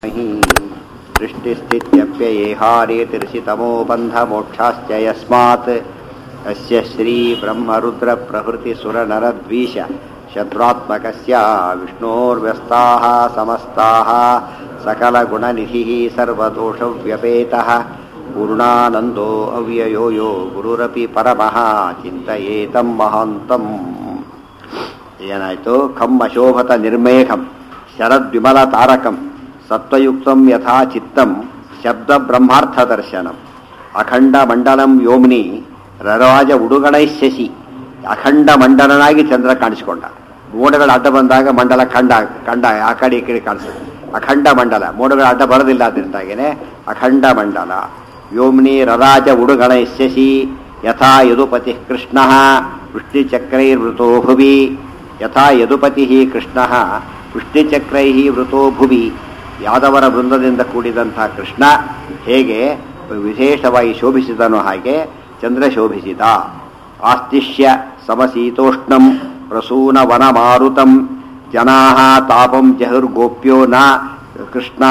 हि सृष्टिस्थित्यप्ययेहारेतिर्षितमो बन्धमोक्षाश्च यस्मात् अस्य श्रीब्रह्मरुद्रप्रभृतिसुरनरद्वीष शत्रुत्मकस्य विष्णोर्व्यस्ताः समस्ताः सकलगुणनिधिः सर्वदोषव्यपेतः पूर्णानन्दो अव्ययो यो गुरुरपि परमः ಚಿಂತಯೇತಂ ಮಹಾಂತಂ ಏನಾಯ್ತು ಖಂ ಅಶೋಭತ ನಿರ್ಮೇಘಂ ಶರದ್ವಿಮಲ ತಾರಕಂ ಸತ್ವಯುಕ್ತಂ ಯಥಾ ಚಿತ್ತಂ ಶಬ್ದ ಬ್ರಹ್ಮಾರ್ಥ ದರ್ಶನಂ ಅಖಂಡ ಮಂಡಲಂ ಯೋಮ್ನಿ ರರಾಜ ಉಡುಗಣೈ ಶಶಿ ಅಖಂಡ ಮಂಡಲನಾಗಿ ಚಂದ್ರ ಕಾಣಿಸಿಕೊಂಡ ಮೋಡಗಳ ಅಡ್ಡ ಬಂದಾಗ ಮಂಡಲ ಖಂಡ ಖಂಡ ಆ ಕಡೆ ಈ ಕಡೆ ಕಾಣಿಸುತ್ತೆ ಅಖಂಡ ಮಂಡಲ ಮೋಡಗಳ ಅಡ್ಡ ಬರೋದಿಲ್ಲ ಅದರಿಂದಾಗೇನೆ ಅಖಂಡ ಮಂಡಲ ವ್ಯೋಮ್ನಿ ರರಾಜ ಉಡುಗಣೈ ಶಶಿ ಯಥಾ ಯದುಪತಿ ಕೃಷ್ಣ ವೃಷ್ಟಿಚಕ್ರೈರ್ವೃತೋ ಭುವಿ ಯಥಾ ಯದುಪತಿ ಕೃಷ್ಣ ವೃಷ್ಟಿಚಕ್ರೈ ವೃತೋ ಭುವಿ ಯಾದವರ ವೃಂದದಿಂದ ಕೂಡಿದಂಥ ಕೃಷ್ಣ ಹೇಗೆ ವಿಶೇಷವಾಗಿ ಶೋಭಿಸಿದನೋ ಹಾಗೆ ಚಂದ್ರ ಶೋಭಿಸಿದ ಆಸ್ತಿಷ್ಯ ಸಮಶೀತೋಷ್ಣಂ ಪ್ರಸೂನ ವನ ಮಾರುತಂ ಜನಾ ತಾಪಂ ಜಹುರ್ಗೋಪ್ಯೋ ನ ಕೃಷ್ಣ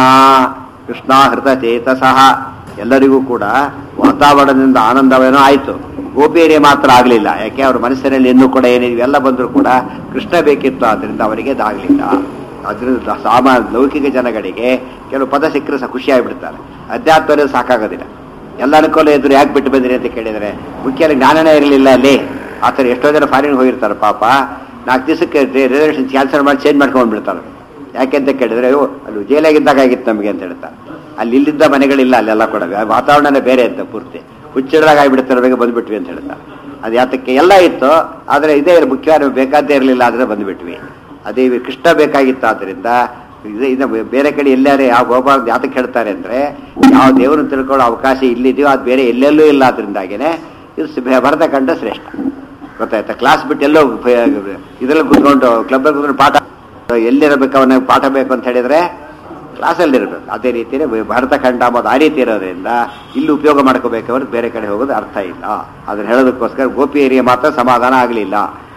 ಕೃಷ್ಣಾಹೃತಚೇತಸಃ ಎಲ್ಲರಿಗೂ ಕೂಡ ವಾತಾವರಣದಿಂದ ಆನಂದವೇನೋ ಆಯಿತು ಗೋಪಿಯರಿಗೆ ಮಾತ್ರ ಆಗಲಿಲ್ಲ ಯಾಕೆ ಅವ್ರ ಮನಸ್ಸಿನಲ್ಲಿ ಇನ್ನೂ ಕೂಡ ಏನಿದೆ ಎಲ್ಲ ಬಂದರೂ ಕೂಡ ಕೃಷ್ಣ ಬೇಕಿತ್ತು ಆದ್ದರಿಂದ ಅವರಿಗೆ ಅದಾಗಲಿಲ್ಲ ಅದರಿಂದ ಸಾಮಾ ಲೌಕಿಕ ಜನಗಳಿಗೆ ಕೆಲವು ಪದ ಸಿಕ್ಕರೆ ಸಹ ಖುಷಿ ಆಗಿಬಿಡ್ತಾರೆ ಅಧ್ಯಾತ್ಮ ಸಾಕಾಗೋದಿಲ್ಲ ಎಲ್ಲ ಅನುಕೂಲ ಇದ್ರು ಯಾಕೆ ಬಿಟ್ಟು ಬಂದಿರಿ ಅಂತ ಕೇಳಿದರೆ ಮುಖ್ಯ ಜ್ಞಾನನೇ ಇರಲಿಲ್ಲ ಅಲ್ಲಿ ಆ ಥರ ಎಷ್ಟೋ ಜನ ಫಾರಿನ್ ಹೋಗಿರ್ತಾರೆ ಪಾಪ ನಾಲ್ಕು ದಿವಸಕ್ಕೆ ರಿಸರ್ವೇಷನ್ ಕ್ಯಾನ್ಸಲ್ ಮಾಡಿ ಚೇಂಜ್ ಮಾಡ್ಕೊಂಡು ಬಿಡ್ತಾರೆ ಯಾಕೆ ಅಂತ ಕೇಳಿದ್ರೆ ಅಯ್ಯೋ ಅಲ್ಲಿ ಜೈಲಾಗಿದ್ದಾಗ ಆಗಿತ್ತು ನಮಗೆ ಅಂತ ಹೇಳ್ತಾರೆ ಅಲ್ಲಿ ಇಲ್ಲಿದ್ದ ಮನೆಗಳಿಲ್ಲ ಅಲ್ಲೆಲ್ಲ ಕೂಡ ವಾತಾವರಣನೇ ಬೇರೆ ಅಂತ ಪೂರ್ತಿ ಹುಚ್ಚಿಡ್ದಾಗ ಆಗಿಬಿಡ್ತಾರೆ ಬೇಗ ಬಂದ್ಬಿಟ್ವಿ ಅಂತ ಹೇಳ್ತಾರೆ ಅದು ಯಾತಕ್ಕೆ ಎಲ್ಲ ಇತ್ತು ಆದರೆ ಇದೇ ಮುಖ್ಯವಾಗಿ ಬೇಕಾದ್ದೇ ಇರಲಿಲ್ಲ ಆದರೆ ಬಂದುಬಿಟ್ವಿ ಅದೇ ಕೃಷ್ಣ ಬೇಕಾಗಿತ್ತು ಆದ್ದರಿಂದ ಇದು ಇದು ಬೇರೆ ಕಡೆ ಎಲ್ಲಾರೆ ಯಾವ ಗೋಪಾಲ ಯಾತಕ್ಕೆ ಹೇಳ್ತಾರೆ ಅಂದರೆ ಯಾವ ದೇವರನ್ನು ತಿಳ್ಕೊಳ್ಳೋ ಅವಕಾಶ ಇಲ್ಲಿದೆಯೋ ಅದು ಬೇರೆ ಎಲ್ಲೆಲ್ಲೂ ಇಲ್ಲ ಅದರಿಂದಾಗೇನೆ ಇದು ಭರತ ಕಂಡ ಶ್ರೇಷ್ಠ ಗೊತ್ತಾಯ್ತಾ ಕ್ಲಾಸ್ ಬಿಟ್ಟು ಎಲ್ಲೋ ಇದರಲ್ಲಿ ಕೂತ್ಕೊಂಡು ಕ್ಲಬ್ಬಲ್ಲಿ ಕೂತ್ಕೊಂಡು ಪಾಠ ಎಲ್ಲಿರಬೇಕು ಅವನಿಗೆ ಪಾಠ ಬೇಕು ಅಂತ ಹೇಳಿದರೆ ಕ್ಲಾಸಲ್ಲಿ ಇರಬೇಕು ಅದೇ ರೀತಿಯೇ ಭಾರತ ಖಂಡ ಅಂಬೋದು ಆ ರೀತಿ ಇರೋದ್ರಿಂದ ಇಲ್ಲಿ ಉಪಯೋಗ ಮಾಡ್ಕೋಬೇಕವ್ರು ಬೇರೆ ಕಡೆ ಹೋಗೋದು ಅರ್ಥ ಇಲ್ಲ ಅದನ್ನು ಹೇಳೋದಕ್ಕೋಸ್ಕರ ಗೋಪಿಯರಿಗೆ ಮಾತ್ರ ಸಮಾಧಾನ ಆಗಲಿಲ್ಲ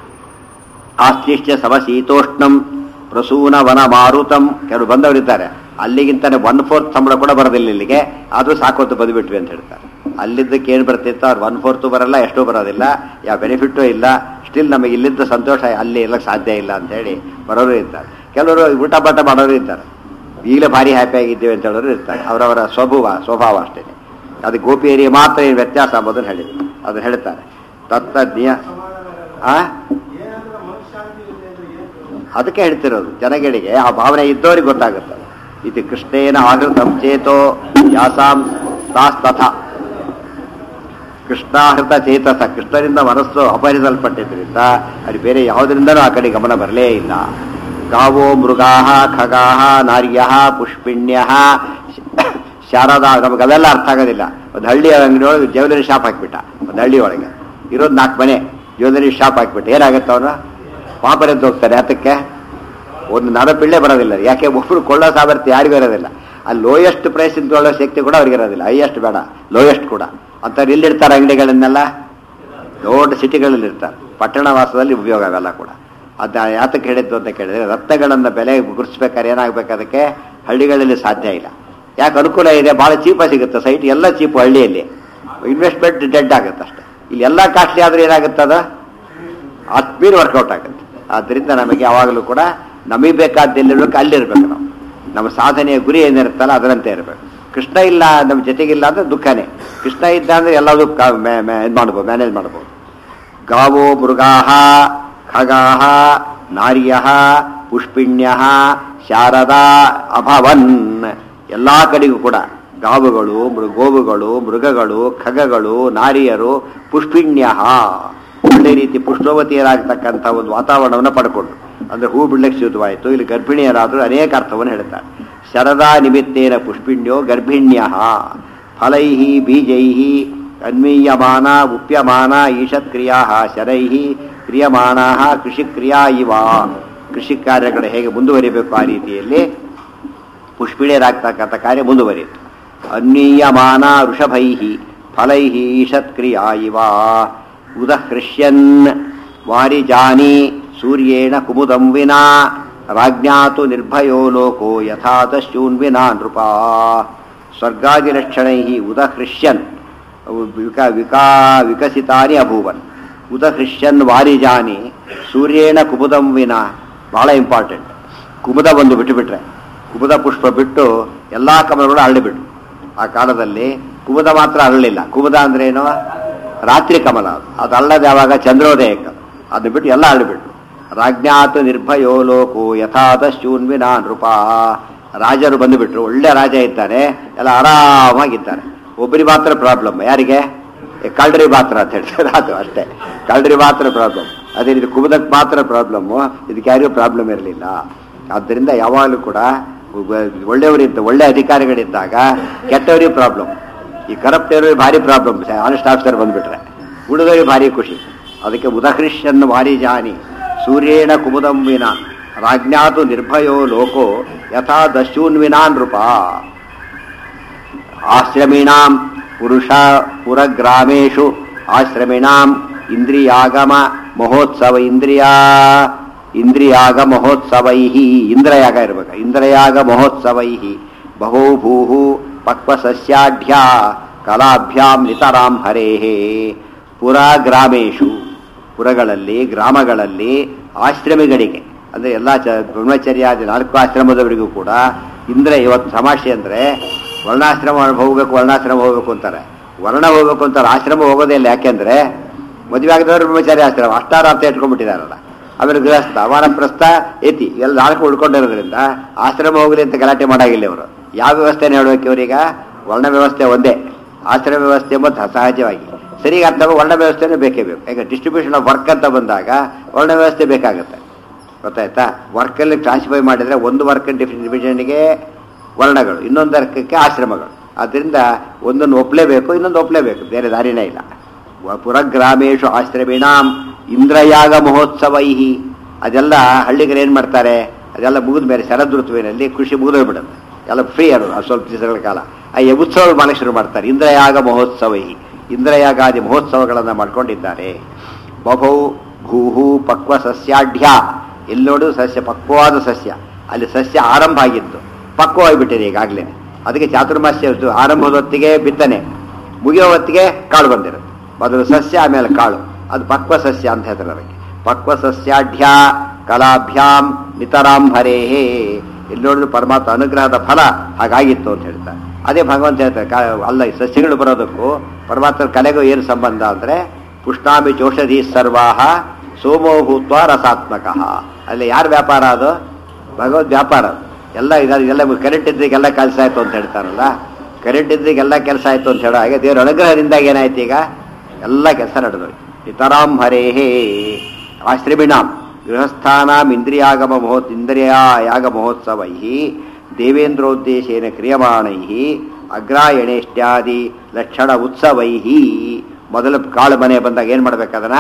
ಆಸ್ತಿಶ್ಚ ಸಮಶೀತೋಷ್ಣಂ ಪ್ರಸೂನ ವನ ಮಾರುತಂ ಕೆಲವರು ಬಂದವರಿದ್ದಾರೆ ಅಲ್ಲಿಗಿಂತಾನೆ ಒನ್ ಫೋರ್ತ್ ಸಂಬಳ ಕೂಡ ಬರೋದಿಲ್ಲ ಇಲ್ಲಿಗೆ ಆದರೂ ಸಾಕೋತು ಬಂದುಬಿಟ್ವಿ ಅಂತ ಹೇಳ್ತಾರೆ ಅಲ್ಲಿದ್ದಕ್ಕೆ ಏನು ಬರ್ತಿತ್ತು ಅವ್ರು ಒನ್ ಫೋರ್ತು ಬರಲ್ಲ ಎಷ್ಟೂ ಬರೋದಿಲ್ಲ ಯಾವ ಬೆನಿಫಿಟ್ಟು ಇಲ್ಲ ಸ್ಟಿಲ್ ನಮಗೆ ಇಲ್ಲಿದ್ದ ಸಂತೋಷ ಅಲ್ಲಿ ಇರ್ಲಿಕ್ಕೆ ಸಾಧ್ಯ ಇಲ್ಲ ಅಂತ ಹೇಳಿ ಬರೋರು ಇರ್ತಾರೆ ಕೆಲವರು ಊಟ ಪಾಠ ಮಾಡೋರು ಇರ್ತಾರೆ ಈಗಲೇ ಭಾರಿ ಹ್ಯಾಪಿ ಆಗಿದ್ದೇವೆ ಅಂತ ಹೇಳೋರು ಇರ್ತಾರೆ ಅವರವರ ಸ್ವಭಾವ ಸ್ವಭಾವ ಅಷ್ಟೇ ಅದು ಗೋಪಿಯರಿಗೆ ಮಾತ್ರ ಏನು ವ್ಯತ್ಯಾಸ ಅಂಬೋದನ್ನು ಹೇಳಿದ್ರು ಅದನ್ನು ಹೇಳ್ತಾರೆ ತತ್ತಜ್ಞ ಆ ಅದಕ್ಕೆ ಹೇಳ್ತಿರೋದು ಜನಗಳಿಗೆ ಆ ಭಾವನೆ ಇದ್ದವ್ರಿಗೆ ಗೊತ್ತಾಗುತ್ತೆ ಇದು ಕೃಷ್ಣೇನ ಆಹೃತಂ ಚೇತೋ ಯಾಸಾಂ ತಾಸ್ತಥ ಕೃಷ್ಣಾಹೃತ ಚೇತಸ ಕೃಷ್ಣನಿಂದ ಮನಸ್ಸು ಅಪಹರಿಸಲ್ಪಟ್ಟಿದ್ದರಿಂದ ಅಲ್ಲಿ ಬೇರೆ ಯಾವುದರಿಂದಲೂ ಆ ಕಡೆ ಗಮನ ಬರಲೇ ಇಲ್ಲ ಗಾವೋ ಮೃಗಾ ಖಗಾ ನಾರ್ಯ ಪುಷ್ಪಿಣ್ಯ ಶಾರದಾ ನಮಗೆ ಅವೆಲ್ಲ ಅರ್ಥ ಆಗೋದಿಲ್ಲ ಒಂದು ಹಳ್ಳಿ ಅಂಗಡಿ ಒಳಗೆ ಜ್ಯುವೆಲರಿ ಶಾಪ್ ಹಾಕ್ಬಿಟ್ಟ ಒಂದು ಹಳ್ಳಿ ಒಳಗೆ ಇರೋದು ನಾಲ್ಕು ಮನೆ ಜ್ಯುವೆಲರಿ ಶಾಪ್ ಹಾಕ್ಬಿಟ್ಟು ಏನಾಗುತ್ತೆ ಅವನು ಪಾಪರೆದ್ದು ಹೋಗ್ತಾರೆ ಯಾತಕ್ಕೆ ಒಂದು ನರಪಿಳ್ಳೆ ಬರೋದಿಲ್ಲ ಯಾಕೆ ಒಬ್ಬರು ಕೊಳ್ಳೋ ಸಾಮರ್ಥ್ಯ ಯಾರಿಗೂ ಇರೋದಿಲ್ಲ ಅಲ್ಲಿ ಲೋಯೆಸ್ಟ್ ಪ್ರೈಸ್ ತೊಗೊಳ್ಳೋ ಶಕ್ತಿ ಕೂಡ ಅವ್ರಿಗೆ ಇರೋದಿಲ್ಲ ಹೈಯೆಸ್ಟ್ ಬೇಡ ಲೋಯೆಸ್ಟ್ ಕೂಡ ಅಂಥವ್ರು ಎಲ್ಲಿರ್ತಾರೆ ಅಂಗಡಿಗಳನ್ನೆಲ್ಲ ದೊಡ್ಡ ಸಿಟಿಗಳಲ್ಲಿ ಇರ್ತಾರೆ ಪಟ್ಟಣ ವಾಸದಲ್ಲಿ ಉಪಯೋಗ ಅವೆಲ್ಲ ಕೂಡ ಅದು ಯಾತಕ್ಕೆ ಹೇಳಿದ್ದು ಅಂತ ಕೇಳಿದ್ರೆ ರತ್ನಗಳನ್ನು ಬೆಲೆ ಗುರುತಿಸ್ಬೇಕಾದ್ರೆ ಏನಾಗಬೇಕು ಅದಕ್ಕೆ ಹಳ್ಳಿಗಳಲ್ಲಿ ಸಾಧ್ಯ ಇಲ್ಲ ಯಾಕೆ ಅನುಕೂಲ ಇದೆ ಭಾಳ ಚೀಪಾಗಿ ಸಿಗುತ್ತೆ ಸೈಟ್ ಎಲ್ಲ ಚೀಪು ಹಳ್ಳಿಯಲ್ಲಿ ಇನ್ವೆಸ್ಟ್ಮೆಂಟ್ ಡೆಡ್ ಆಗುತ್ತೆ ಅಷ್ಟೇ ಇಲ್ಲಿ ಎಲ್ಲ ಕಾಸ್ಟ್ಲಿ ಆದ್ರೆ ಏನಾಗುತ್ತೆ ಅದು ಆತ್ಮೀರ್ ವರ್ಕೌಟ್ ಆಗುತ್ತೆ ಆದ್ದರಿಂದ ನಮಗೆ ಯಾವಾಗಲೂ ಕೂಡ ನಮಗೆ ಬೇಕಾದ ಎಲ್ಲಿರ್ಬೇಕು ಅಲ್ಲಿರ್ಬೇಕು ನಾವು ನಮ್ಮ ಸಾಧನೆಯ ಗುರಿ ಏನಿರುತ್ತಲ್ಲ ಅದರಂತೆ ಇರಬೇಕು ಕೃಷ್ಣ ಇಲ್ಲ ನಮ್ಮ ಜೊತೆಗಿಲ್ಲ ಅಂದ್ರೆ ದುಃಖನೇ ಕೃಷ್ಣ ಇದ್ದ ಅಂದ್ರೆ ಎಲ್ಲದೂ ಇದು ಮಾಡ್ಬೋದು ಮ್ಯಾನೇಜ್ ಮಾಡ್ಬೋದು ಗಾವೋ ಮೃಗಾಹ ಖಗಾಹ ನಾರ್ಯ ಪುಷ್ಪಿಣ್ಯ ಶಾರದಾ ಅಭವನ್ ಎಲ್ಲ ಕಡೆಗೂ ಕೂಡ ಗಾವುಗಳು ಮೃ ಗೋವುಗಳು ಮೃಗಗಳು ಖಗಗಳು ನಾರಿಯರು ಪುಷ್ಪಿಣ್ಯ ಒಳ್ಳೆ ರೀತಿ ಪುಷ್ಪವತಿಯರಾಗತಕ್ಕಂಥ ಒಂದು ವಾತಾವರಣವನ್ನು ಪಡ್ಕೊಂಡು ಅಂದ್ರೆ ಹೂ ಬಿಡ್ಲಿಕ್ಕೆ ಶುದ್ಧವಾಯಿತು ಇಲ್ಲಿ ಗರ್ಭಿಣಿಯರಾದರೂ ಅನೇಕ ಅರ್ಥವನ್ನು ಹೇಳ್ತಾರೆ ಶರದಾ ನಿಮಿತ್ತೇನ ಪುಷ್ಪಿಣ್ಯೋ ಗರ್ಭಿಣ್ಯ ಫಲೈ ಬೀಜೈ ಅನ್ವೀಯಮಾನ ಉಪ್ಯಮಾನ ಈಷತ್ಕ್ರಿಯಾ ಶರೈ ಕ್ರಿಯಮಾಣ ಕೃಷಿ ಕ್ರಿಯಾ ಇವ ಕೃಷಿ ಕಾರ್ಯಗಳು ಹೇಗೆ ಮುಂದುವರಿಬೇಕು ಆ ರೀತಿಯಲ್ಲಿ ಪುಷ್ಪಿಣಿಯರಾಗ್ತಕ್ಕಂಥ ಕಾರ್ಯ ಮುಂದುವರಿಯಿತು ಅನ್ವೀಯಮಾನ ಋಷಭೈ ಫಲೈ ಈಷತ್ಕ್ರಿಯಾ ಇವ ಉದಹೃಷ್ಯನ್ ವಾರಿಜಾನಿ ಸೂರ್ಯೇಣ ಕುಮುದಂ ವಿನಾ ರಾಜ್ಞಾತು ನಿರ್ಭಯೋ ಲೋಕೋ ಯಥಾ ದಸ್ಯೂನ್ವಿನಾ ನೃಪ ಸ್ವರ್ಗಾದಿಲಕ್ಷಣೈ ಉದಹೃಷ್ಯನ್ ವಿಕ ವಿಕಾ ವಿಕಸಿತಾನಿ ಅಭೂವನ್ ಉದಹೃಷ್ಯನ್ ವಾರಿಜಾನಿ ಸೂರ್ಯೇಣ ಕುಮುದಂ ವಿನ ಬಹಳ ಇಂಪಾರ್ಟೆಂಟ್ ಕುಮುದ ಒಂದು ಬಿಟ್ಟುಬಿಟ್ರೆ ಕುಮುದ ಪುಷ್ಪ ಬಿಟ್ಟು ಎಲ್ಲ ಕಮಲಗಳು ಅರಳಿಬಿಟ್ರು ಆ ಕಾಲದಲ್ಲಿ ಕುಮುದ ಮಾತ್ರ ಅರಳಿಲ್ಲ ಕುಮುದ ಅಂದ್ರೆ ಏನು ರಾತ್ರಿ ಕಮಲ ಅದು. ಅದು ಅಲ್ಲದ ಯಾವಾಗ ಚಂದ್ರೋದಯಕ್ಕೆ ಅದು ಬಿಟ್ಟು ಎಲ್ಲ ಅರಳಿಬಿಟ್ರು ರಾಜ್ಞಾತ್ ನಿರ್ಭಯೋ ಲೋಕೋ ಯಥಾದ ಶೂನ್ವಿನ ನೃಪ ರಾಜರು ಬಂದುಬಿಟ್ರು ಒಳ್ಳೆ ರಾಜ ಇದ್ದಾನೆ ಎಲ್ಲ ಆರಾಮಾಗಿದ್ದಾರೆ ಒಬ್ಬರಿಗೆ ಮಾತ್ರ ಪ್ರಾಬ್ಲಮ್ ಯಾರಿಗೆ ಏ, ಕಳ್ಳರಿಗೆ ಮಾತ್ರ ಅಂತ ಹೇಳ್ತಾರೆ ಅದು ಅಷ್ಟೇ ಕಳ್ಳರಿಗೆ ಮಾತ್ರ ಪ್ರಾಬ್ಲಮ್ ಅದೇ ರೀತಿ ಕುಮುದಕ್ಕೆ ಮಾತ್ರ ಪ್ರಾಬ್ಲಮ್ಮು ಇದಕ್ಕೆ ಯಾರಿಗೂ ಪ್ರಾಬ್ಲಮ್ ಇರಲಿಲ್ಲ ಆದ್ದರಿಂದ ಯಾವಾಗಲೂ ಕೂಡ ಒಬ್ಬ- ಒಳ್ಳೆಯವರಿದ್ದ ಒಳ್ಳೆ ಅಧಿಕಾರಿಗಳಿದ್ದಾಗ ಕೆಟ್ಟವರಿಗೆ ಪ್ರಾಬ್ಲಮ್ ಈ ಕರಪ್ಟ್ ಇರೋರಿಗೆ ಭಾರಿ ಪ್ರಾಬ್ಲಮ್ ಆನೆಸ್ಟ್ ಆಫೀಸರ್ ಬಂದ್ಬಿಟ್ರೆ ಉಳಿದವರಿಗೆ ಭಾರಿ ಖುಷಿ ಅದಕ್ಕೆ ಉದಹೃಷ್ಯನ್ ಭಾರಿ ಜಾನಿ ಸೂರ್ಯೇಣ ಕುಮುದಂ ವಿನ ರಾಜ್ಞಾತು ನಿರ್ಭಯೋ ಲೋಕೋ ಯಥಾ ದಸ್ಯೂನ್ವಿನಾ ನೃಪ ಆಶ್ರಮಿಣಾಂ ಪುರುಷ ಪುರಗ್ರಾಮೇಶು ಆಶ್ರಮಿಣಾಂ ಇಂದ್ರಿಯಾಗಮ ಮಹೋತ್ಸವ ಇಂದ್ರಿಯಾ ಇಂದ್ರಿಯಾಗ ಮಹೋತ್ಸವೈ ಇಂದ್ರಯಾಗ ಇರ್ಬೇಕು ಇಂದ್ರಯಾಗ ಮಹೋತ್ಸವೈ ಬಹೋ ಭೂ ಪಕ್ವಸಸ್ಯಾಢ್ಯ ಕಲಾಭ್ಯಾಂ ನಿತರಾಂ ಹರೇಹೇ ಪುರಗ್ರಾಮೇಶು ಪುರಗಳಲ್ಲಿ ಗ್ರಾಮಗಳಲ್ಲಿ ಆಶ್ರಮಿಗಳಿಗೆ ಅಂದರೆ ಎಲ್ಲ ಚ ಬ್ರಹ್ಮಚರ್ಯಾದಿ ನಾಲ್ಕು ಆಶ್ರಮದವರಿಗೂ ಕೂಡ ಇಂದ್ರ ಇವತ್ತು ತಮಾಷೆ ಅಂದರೆ ವರ್ಣಾಶ್ರಮ ಹೋಗ್ಬೇಕು ವರ್ಣಾಶ್ರಮ ಹೋಗ್ಬೇಕು ಅಂತಾರೆ ವರ್ಣ ಹೋಗ್ಬೇಕು ಅಂತಾರೆ ಆಶ್ರಮ ಹೋಗೋದೇ ಇಲ್ಲ ಯಾಕೆಂದ್ರೆ ಮದುವೆ ಆಗದವರು ಬ್ರಹ್ಮಚಾರಿ ಆಶ್ರಮ ಅಷ್ಟಾರ ಅರ್ಥ ಇಟ್ಕೊಂಡ್ಬಿಟ್ಟಿದಾರಲ್ಲ ಆಮೇಲೆ ಗೃಹಸ್ಥ ವಾನಪ್ರಸ್ಥ ಏತಿ ಎಲ್ಲ ನಾಲ್ಕು ಉಳ್ಕೊಂಡಿರೋದ್ರಿಂದ ಆಶ್ರಮ ಹೋಗಲಿ ಅಂತ ಗಲಾಟೆ ಮಾಡಾಗಿಲ್ಲ ಇವರು ಯಾವ ವ್ಯವಸ್ಥೆನ ಹೇಳ್ಬೇಕು ಇವರೀಗ ವರ್ಣ ವ್ಯವಸ್ಥೆ ಒಂದೇ ಆಶ್ರಮ ವ್ಯವಸ್ಥೆ ಎಂಬುದು ಸಹಜವಾಗಿ ಸರಿಗೆ ಅರ್ಥ ವರ್ಣ ವ್ಯವಸ್ಥೆನೇ ಬೇಕೇ ಬೇಕು ಈಗ ಡಿಸ್ಟ್ರಿಬ್ಯೂಷನ್ ಆಫ್ ವರ್ಕ್ ಅಂತ ಬಂದಾಗ ವರ್ಣ ವ್ಯವಸ್ಥೆ ಬೇಕಾಗುತ್ತೆ ಗೊತ್ತಾಯ್ತಾ ವರ್ಕಲ್ಲಿ ಕ್ಲಾಸಿಫೈ ಮಾಡಿದರೆ ಒಂದು ವರ್ಕ್ ಡಿವಿಷನ್ಗೆ ವರ್ಣಗಳು ಇನ್ನೊಂದು ವರ್ಗಕ್ಕೆ ಆಶ್ರಮಗಳು ಆದ್ದರಿಂದ ಒಂದನ್ನು ಒಪ್ಪಲೇಬೇಕು ಇನ್ನೊಂದು ಒಪ್ಪಲೇಬೇಕು ಬೇರೆ ದಾರಿನೇ ಇಲ್ಲ ವ- ಪುರಗ್ರಾಮೇಶು ಆಶ್ರಮಿಣಾಂ ಇಂದ್ರಯಾಗ ಮಹೋತ್ಸವೈ ಅದೆಲ್ಲ ಹಳ್ಳಿಗರು ಏನು ಮಾಡ್ತಾರೆ ಅದೆಲ್ಲ ಮುಗಿದ ಮೇಲೆ ಶರದ್ ಋತುವಿನಲ್ಲಿ ಕೃಷಿ ಮುಗಿದೋಗ್ಬಿಡುತ್ತೆ ಎಲ್ಲ ಫ್ರೀ ಅದು ಆ ಸ್ವಲ್ಪ ದಿವಸಗಳ ಕಾಲ ಆ ಯ- ಉತ್ಸವ ಮಾಡಕ್ಕೆ ಶುರು ಮಾಡ್ತಾರೆ ಇಂದ್ರಯಾಗ ಮಹೋತ್ಸವೈ ಇಂದ್ರಯಾಗಾದಿ ಮಹೋತ್ಸವಗಳನ್ನು ಮಾಡ್ಕೊಂಡಿದ್ದಾರೆ ಬಭೌ ಭೂಹು ಪಕ್ವ ಸಸ್ಯಾಢ್ಯ ಎಲ್ಲಿ ನೋಡು ಸಸ್ಯ ಪಕ್ವವಾದ ಸಸ್ಯ ಅಲ್ಲಿ ಸಸ್ಯ ಆರಂಭ ಆಗಿದ್ದು ಪಕ್ವವಾಗಿಬಿಟ್ಟಿದೆ ಈಗಾಗಲೇ ಅದಕ್ಕೆ ಚಾತುರ್ಮಾಸ್ಯ ಇತ್ತು. ಆರಂಭದ ಹೊತ್ತಿಗೆ ಬಿತ್ತನೆ ಮುಗಿಯೋ ಹೊತ್ತಿಗೆ ಕಾಳು ಬಂದಿರುತ್ತೆ ಮೊದಲು ಸಸ್ಯ ಆಮೇಲೆ ಕಾಳು ಅದು ಪಕ್ವ ಸಸ್ಯ ಅಂತ ಹೇಳ್ತಾರೆ ಅದಕ್ಕೆ ಪಕ್ವ ಸಸ್ಯಾಢ್ಯ ಕಲಾಭ್ಯಾಂ ನಿತರಾಂ ಹರೇಹೇ ಎಲ್ಲಿ ನೋಡಿದ್ರು ಪರಮಾತ್ಮ ಅನುಗ್ರಹದ ಫಲ ಹಾಗಾಗಿತ್ತು ಅಂತ ಹೇಳ್ತಾರೆ ಅದೇ ಭಗವಂತ ಹೇಳ್ತಾರೆ ಕಾ- ಅಲ್ಲ ಈ ಸಸ್ಯಗಳು ಬರೋದಕ್ಕೂ ಪರಮಾತ್ಮನ ಕಲೆಗೂ ಏನು ಸಂಬಂಧ ಅಂದ್ರೆ ಪುಷ್ಣಾಮಿ ಚೋಷಧಿ ಸರ್ವಾಹ ಸೋಮೋ ಭೂತ್ವ ರಸಾತ್ಮಕ ಅಲ್ಲಿ ಯಾರ ವ್ಯಾಪಾರ ಅದು ಭಗವದ್ ವ್ಯಾಪಾರ ಅದು. ಎಲ್ಲ ಈಗ ಎಲ್ಲ ಕರೆಂಟ್ ಇದ್ದಕ್ಕೆಲ್ಲ ಕೆಲಸ ಆಯ್ತು ಅಂತ ಹೇಳ್ತಾರಲ್ಲ ಕರೆಂಟ್ ಇದ್ದಕ್ಕೆಲ್ಲ ಕೆಲಸ ಆಯ್ತು ಅಂತ ಹೇಳೋ ಹಾಗೆ ದೇವರ ಅನುಗ್ರಹದಿಂದಾಗಿ ಏನಾಯ್ತು ಈಗ ಎಲ್ಲ ಕೆಲಸ ನಡೆದು ಇತರಾಂ ಹರೇಹೇ ಆಶ್ರಮಿಣಾಂ ಗೃಹಸ್ಥಾನಾಂ ಇಂದ್ರಿಯಾಗಮ ಮಹೋತ್ ಇಂದ್ರಿಯಾಯಾಗ ಮಹೋತ್ಸವೈ ದೇವೇಂದ್ರೋದ್ದೇಶೇನ ಕ್ರಿಯಮಾಣೈ ಅಗ್ರಾಯಣೇಷ್ಟ್ಯಾದಿ ಲಕ್ಷಣ ಉತ್ಸವೈ ಮೊದಲು ಕಾಳು ಮನೆ ಬಂದಾಗ ಏನು ಮಾಡ್ಬೇಕದನ್ನ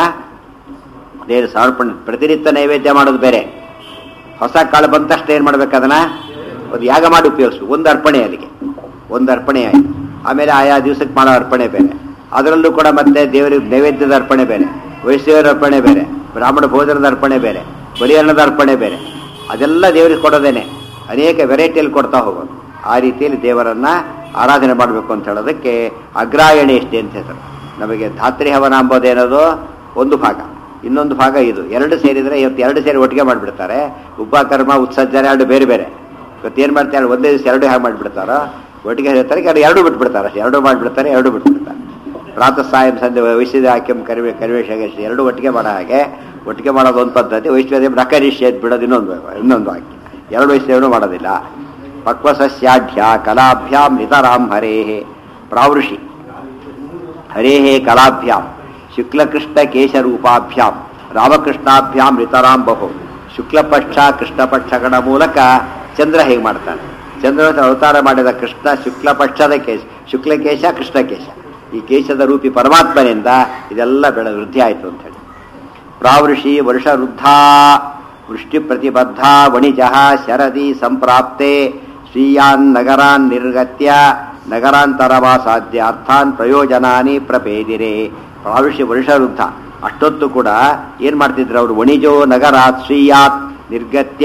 ದೇವ್ರ ಸಮರ್ಪಣೆ ಪ್ರತಿನಿತ್ಯ ನೈವೇದ್ಯ ಮಾಡೋದು ಬೇರೆ ಹೊಸ ಕಾಳು ಬಂದ ತಕ್ಷಣ ಏನು ಮಾಡ್ಬೇಕು ಅದನ್ನ ಒಂದು ಯಾಗ ಮಾಡಿ ಉಪಯೋಗಿಸು ಒಂದು ಅರ್ಪಣೆ ಅಲ್ಲಿಗೆ ಒಂದು ಅರ್ಪಣೆ ಆಯ್ತು ಆಮೇಲೆ ಆಯಾ ದಿವಸಕ್ಕೆ ಮಾಡೋ ಅರ್ಪಣೆ ಬೇರೆ ಅದರಲ್ಲೂ ಕೂಡ ಮತ್ತೆ ದೇವರಿಗೆ ನೈವೇದ್ಯದ ಅರ್ಪಣೆ ಬೇರೆ ವೈಷ್ಣವರ ಅರ್ಪಣೆ ಬೇರೆ ಬ್ರಾಹ್ಮಣ ಭೋಜನದ ಅರ್ಪಣೆ ಬೇರೆ ಬಲಿಯನ್ನದ ಅರ್ಪಣೆ ಬೇರೆ ಅದೆಲ್ಲ ದೇವರಿಗೆ ಕೊಡೋದೇನೆ ಅನೇಕ ವೆರೈಟಿಯಲ್ಲಿ ಕೊಡ್ತಾ ಹೋಗೋದು ಆ ರೀತಿಯಲ್ಲಿ ದೇವರನ್ನ ಆರಾಧನೆ ಮಾಡಬೇಕು ಅಂತ ಹೇಳೋದಕ್ಕೆ ಅಗ್ರಾಯಣಿ ಎಷ್ಟೇ ಅಂತ ಹೆಸರು ನಮಗೆ ಧಾತ್ರಿ ಹವನ ಅಂಬೋದೇನದು ಒಂದು ಭಾಗ ಇನ್ನೊಂದು ಭಾಗ ಇದು ಎರಡು ಸೇರಿದ್ರೆ ಇವತ್ತು ಎರಡು ಸೇರಿ ಒಟ್ಟಿಗೆ ಮಾಡಿಬಿಡ್ತಾರೆ ಉಪಕರ್ಮ ಉತ್ಸಜ್ಜನೆ ಎರಡು ಬೇರೆ ಬೇರೆ ಇವತ್ತು ಏನು ಮಾಡ್ತಾರೆ ಒಂದೇ ದಿವಸ ಎರಡು ಹಾಗೆ ಮಾಡಿಬಿಡ್ತಾರೋ ಒಟ್ಟಿಗೆ ಹೇಳ್ತಾರೆ ಎರಡು ಎರಡು ಬಿಟ್ಬಿಡ್ತಾರೆ ಅಷ್ಟೇ ಎರಡು ಮಾಡಿಬಿಡ್ತಾರೆ ಎರಡು ಬಿಟ್ಬಿಡ್ತಾರೆ ಪ್ರಾತಃ ಸಾಯಂ ಸಂಧ್ಯೆ ವೈಶ್ಯದ ಹಾಕ್ಯಂ ಕರಿವೆ ಕರಿವೇಶ ಎರಡು ಒಟ್ಟಿಗೆ ಮಾಡೋ ಹಾಗೆ ಒಟ್ಟಿಗೆ ಮಾಡೋದು ಒಂದು ಪದ್ಧತಿ ವೈಶ್ವದೇವ ನಕರಿಷ್ಯ ಬಿಡೋದು ಇನ್ನೊಂದು ಇನ್ನೊಂದು ಹಾಕಿ ಎರಡು ವೈಶ್ಯವನ್ನು ಮಾಡೋದಿಲ್ಲ ಪಕ್ವಸಸ್ಯಾಢ್ಯ ಕಲಾಭ್ಯಾಂ ನಿತರಾಂ ಹರೇಹೇ ಪ್ರಾವೃಷಿ ಹರೇಹೇ ಕಲಾಭ್ಯಾಂ ಶುಕ್ಲಕೃಷ್ಣ ಕೇಶರೂಪಾಭ್ಯಾಂ ರಾಮಕೃಷ್ಣಾಭ್ಯಾಂ ನಿತರಾಂ ಬಹು ಶುಕ್ಲಪಕ್ಷ ಕೃಷ್ಣಪಕ್ಷಗಳ ಮೂಲಕ ಚಂದ್ರ ಹೇಗೆ ಮಾಡ್ತಾನೆ ಚಂದ್ರ ಅವತಾರ ಮಾಡಿದ ಕೃಷ್ಣ ಶುಕ್ಲಪಕ್ಷದ ಕೇಶ ಶುಕ್ಲಕೇಶ ಕೃಷ್ಣಕೇಶ ಈ ಕೇಶದ ರೂಪಿ ಪರಮಾತ್ಮನಿಂದ ಇದೆಲ್ಲ ಬೆಳೆ ವೃದ್ಧಿ ಆಯಿತು ಅಂತ ಹೇಳಿ ಪ್ರಾವೃಷಿ ವರ್ಷ ವೃದ್ಧಾ ವೃಷ್ಟಿ ಪ್ರತಿಬದ್ಧ ವಣಿಜ ಶರದಿ ಸಂಪ್ರಾಪ್ತೆ ಸ್ವೀಯಾನ್ ನಗರಾನ್ ನಿರ್ಗತ್ಯ ನಗರಾಂತರವಾಸಾಧ್ಯ ಅರ್ಥಾನ್ ಪ್ರಯೋಜನಾನಿ ಪ್ರಪೇದಿರೆ ಪ್ರಾವೃಷಿ ವರ್ಷ ವೃದ್ಧ ಅಷ್ಟೊತ್ತು ಕೂಡ ಏನ್ ಮಾಡ್ತಿದ್ರು ಅವರು ವಣಿಜೋ ನಗರಾತ್ ಸ್ವೀಯಾತ್ ನಿರ್ಗತ್ಯ